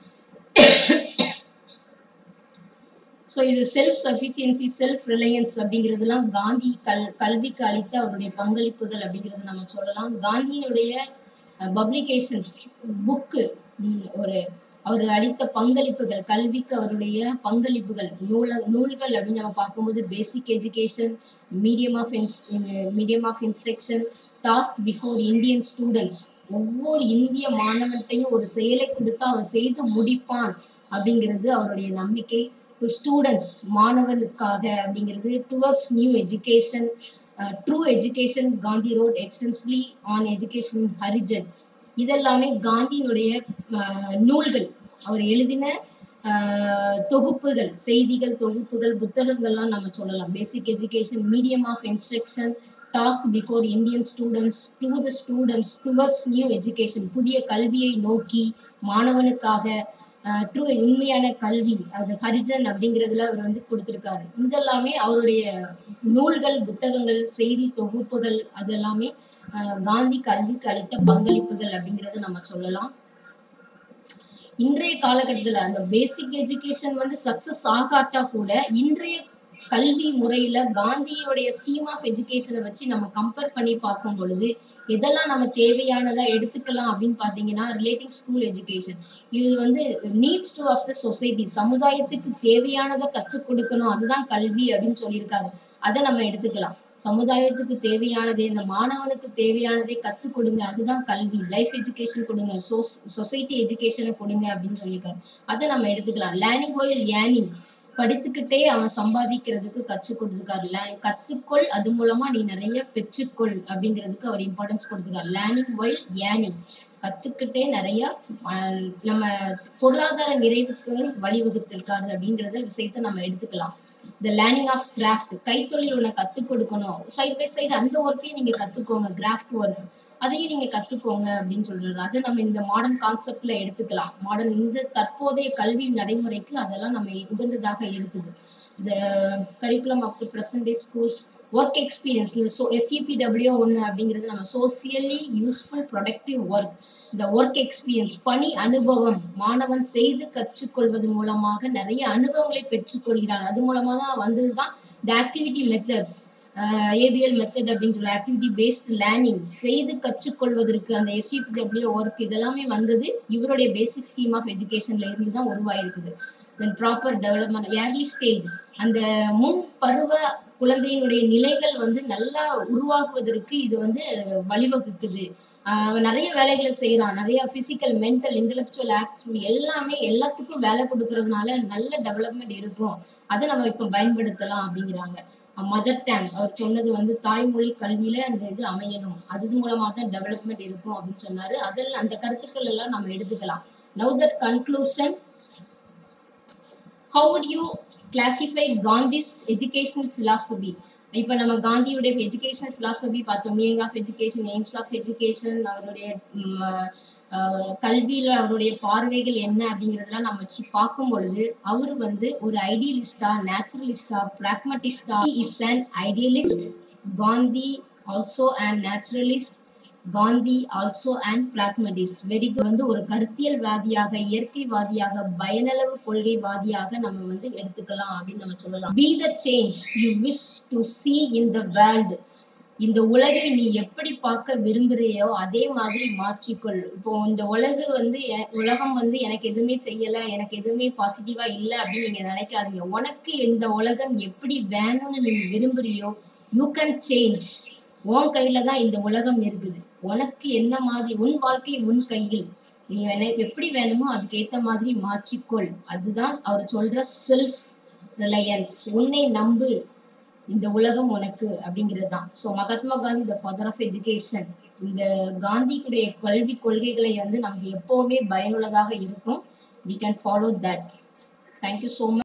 so இது செல்ஃப் சஃபிஷியன்சி செல்ஃப் ரிலையன்ஸ் அப்படிங்கிறதுலாம் காந்தி கல் கல்விக்கு அளித்த அவருடைய பங்களிப்புகள் அப்படிங்கிறத நம்ம சொல்லலாம் காந்தியினுடைய பப்ளிகேஷன்ஸ் புக்கு ஒரு அவர் அளித்த பங்களிப்புகள் கல்விக்கு அவருடைய பங்களிப்புகள் நூல நூல்கள் அப்படின்னு நம்ம பார்க்கும்போது பேசிக் எஜுகேஷன் மீடியம் ஆஃப் இன்ஸ் medium of instruction task before Indian students ஒவ்வொரு இந்திய மாணவன்ட்டையும் ஒரு செயலை கொடுத்து அவன் செய்து முடிப்பான் அப்படிங்கிறது அவருடைய நம்பிக்கை டு ஸ்டூடெண்ட்ஸ் மாணவனுக்காக அப்படிங்கிறது towards new education true education Gandhi wrote extensively on education Harijan இதெல்லாமே காந்தியினுடைய அஹ், நூல்கள் அவர் எழுதின அஹ், தொகுப்புகள் செய்திகள் தொகுப்புகள் புத்தகங்கள்லாம் நம்ம சொல்லலாம் basic education medium of instruction task before Indian students to the students towards new education புதிய கல்வியை நோக்கி மாணவனுக்காக ட்ரூ உண்மையான கல்வி அது ஹரிஜன் அப்படிங்கிறதுல அவர் வந்து கொடுத்துருக்காரு இதெல்லாமே அவருடைய நூல்கள் புத்தகங்கள் செய்தி தொகுப்புகள் அதெல்லாமே அஹ், காந்தி கல்விக்கு அளித்த பங்களிப்புகள் அப்படிங்கிறத நம்ம சொல்லலாம் இன்றைய காலகட்டத்துல அந்த பேசிக் எஜுகேஷன் வந்து சக்சஸ் ஆகாட்டா கூட இன்றைய கல்வி முறையில காந்தியோடைய ஸ்கீம் ஆஃப் எஜுகேஷனை வச்சு நம்ம கம்பேர் பண்ணி பார்க்கும் பொழுது எதெல்லாம் நம்ம தேவையானதா எடுத்துக்கலாம் அப்படின்னு பாத்தீங்கன்னா ரிலேட்டிங் ஸ்கூல் எஜுகேஷன் இது வந்து needs to of the society சமுதாயத்துக்கு தேவையானதை கற்றுக் கொடுக்கணும் அதுதான் கல்வி அப்படின்னு சொல்லியிருக்காரு அதை நம்ம எடுத்துக்கலாம் சமுதாயத்துக்கு தேவையானதை இந்த மாணவனுக்கு தேவையானதை கற்றுக் கொடுங்க அதுதான் கல்வி லைஃப் எஜுகேஷன் கொடுங்க சொசைட்டி எஜுகேஷனை கொடுங்க அப்படின்னு சொல்லியிருக்காரு அதை நம்ம எடுத்துக்கலாம் லேர்னிங் ஒயில் ஏர்னிங் படித்துக்கிட்டே அவன் சம்பாதிக்கிறதுக்கு கற்றுக் கொடுத்துருக்காரு லே- கத்துக்கொள் அது மூலமா நீ நிறைய பெற்றுக்கொள் அப்படிங்கிறதுக்கு அவர் இம்பார்ட்டன்ஸ் கொடுத்துருக்காரு லேர்னிங் ஒயில் ஏர்னிங் கத்துக்கிட்டே நிறைய ஆஹ், நம்ம பொருளாதார நிறைவுக்கு வழிவகுத்திருக்காரு அப்படிங்கிறத விஷயத்த நம்ம எடுத்துக்கலாம் இந்த லேர்னிங் ஆஃப் கிராஃப்ட் கைத்தொழில் ஒன்று கற்றுக் கொடுக்கணும் சைட் பை சைடு அந்த ஒர்க்கையும் நீங்கள் கற்றுக்கோங்க கிராஃப்ட் ஒர்க் அதையும் நீங்கள் கற்றுக்கோங்க அப்படின்னு சொல்றாரு அதை நம்ம இந்த மாடர்ன் கான்செப்ட்ல எடுத்துக்கலாம் மாடர்ன் இந்த தற்போதைய கல்வி நடைமுறைக்கு அதெல்லாம் நம்ம உகந்ததாக இருக்குது இந்த curriculum of the present day schools work experience இந்த ஸோ எஸ்இபிடபிள்யூ ஒன்று அப்படிங்கிறது நம்ம சோசியலி யூஸ்ஃபுல் ப்ரொடக்டிவ் ஒர்க் இந்த ஒர்க் எக்ஸ்பீரியன்ஸ் பணி அனுபவம் மாணவன் செய்து கற்றுக்கொள்வது மூலமாக நிறைய அனுபவங்களை பெற்றுக்கொள்கிறான் அது மூலமாக தான் வந்தது தான் இந்த ஆக்டிவிட்டி மெத்தட்ஸ் ஏபிஎல் மெத்தட் அப்படின்னு சொல்ல ஆக்டிவிட்டி பேஸ்ட் லேர்னிங் செய்து கற்றுக்கொள்வதற்கு அந்த எஸ்இபிடபிள்யூ ஒர்க் இதெல்லாமே வந்தது இவருடைய பேசிக் ஸ்கீம் ஆஃப் எஜுகேஷன்ல இருந்து தான் உருவாயிருக்குது then proper development early stage அந்த முன் பருவ குழந்தையினுடைய நிலைகள் வந்து நல்லா உருவாக்குவதற்கு இது வந்து வழிவகுக்குது ஆஹ் அவன் நிறைய வேலைகளை செய்கிறான் நிறைய ஃபிசிக்கல் மென்டல் இன்டெலெக்சுவல் ஆக்டிவிட்டி எல்லாமே எல்லாத்துக்கும் வேலை கொடுக்கறதுனால நல்ல டெவலப்மெண்ட் இருக்கும் அதை நம்ம இப்போ பயன்படுத்தலாம் அப்படிங்கிறாங்க மதர் டேங் அவர் சொன்னது வந்து தாய்மொழி கல்வியில அந்த இது அமையணும் அது மூலமா தான் டெவலப்மெண்ட் இருக்கும் அப்படின்னு சொன்னாரு அதில் அந்த கருத்துக்கள் எல்லாம் நம்ம எடுத்துக்கலாம் now that conclusion how would you classify Gandhi's educational philosophy இப்போ நம்ம காந்தியுடைய எஜுகேஷன் philosophy பார்த்தோம் meaning of education aims of education அவருடைய ம், அஹ், கல்வியில அவருடைய பார்வைகள் என்ன அப்படிங்கிறதெல்லாம் நம்ம வச்சு பார்க்கும் பொழுது அவர் வந்து ஒரு ஐடியலிஸ்டா நேச்சுரலிஸ்டா பிராக்மட்டிஸ்டா is an idealist Gandhi also and naturalist Gandhi also and pragmatist very வந்து ஒரு கருத்தியல்வாதியாக இயற்கைவாதியாக பயனளவு கொள்கைவாதியாக நம்ம வந்து எடுத்துக்கலாம் அப்படின்னு நம்ம சொல்லலாம் be the change you wish to see in the world இந்த உலகை நீ எப்படி பார்க்க விரும்புறியோ அதே மாதிரி மாற்றிக்கொள் இப்போ இந்த உலகு வந்து எ- உலகம் வந்து எனக்கு எதுவுமே செய்யல எனக்கு எதுவுமே பாசிட்டிவா இல்லை அப்படின்னு நீங்க நினைக்காதீங்க உனக்கு இந்த உலகம் எப்படி வேணும்னு நீ விரும்புறியோ யூ கேன் சேஞ்ச் உன் கையில தான் இந்த உலகம் இருக்குது உனக்கு என்ன மாதிரி உன் வாழ்க்கை உன் கையில் நீ என்ன எப்படி வேணுமோ அதுக்கு ஏத்த மாதிரி மாற்றிக்கொள் அதுதான் அவர் சொல்ற செல்ஃப் ரிலையன்ஸ் உன்னை நம்பு இந்த உலகம் உனக்கு அப்படிங்கிறது தான் so Mahatma Gandhi the father of education இந்த காந்திக்குடைய கல்வி கொள்கைகளை வந்து நமக்கு எப்பவுமே பயனுள்ளதாக இருக்கும் we can follow that thank you so much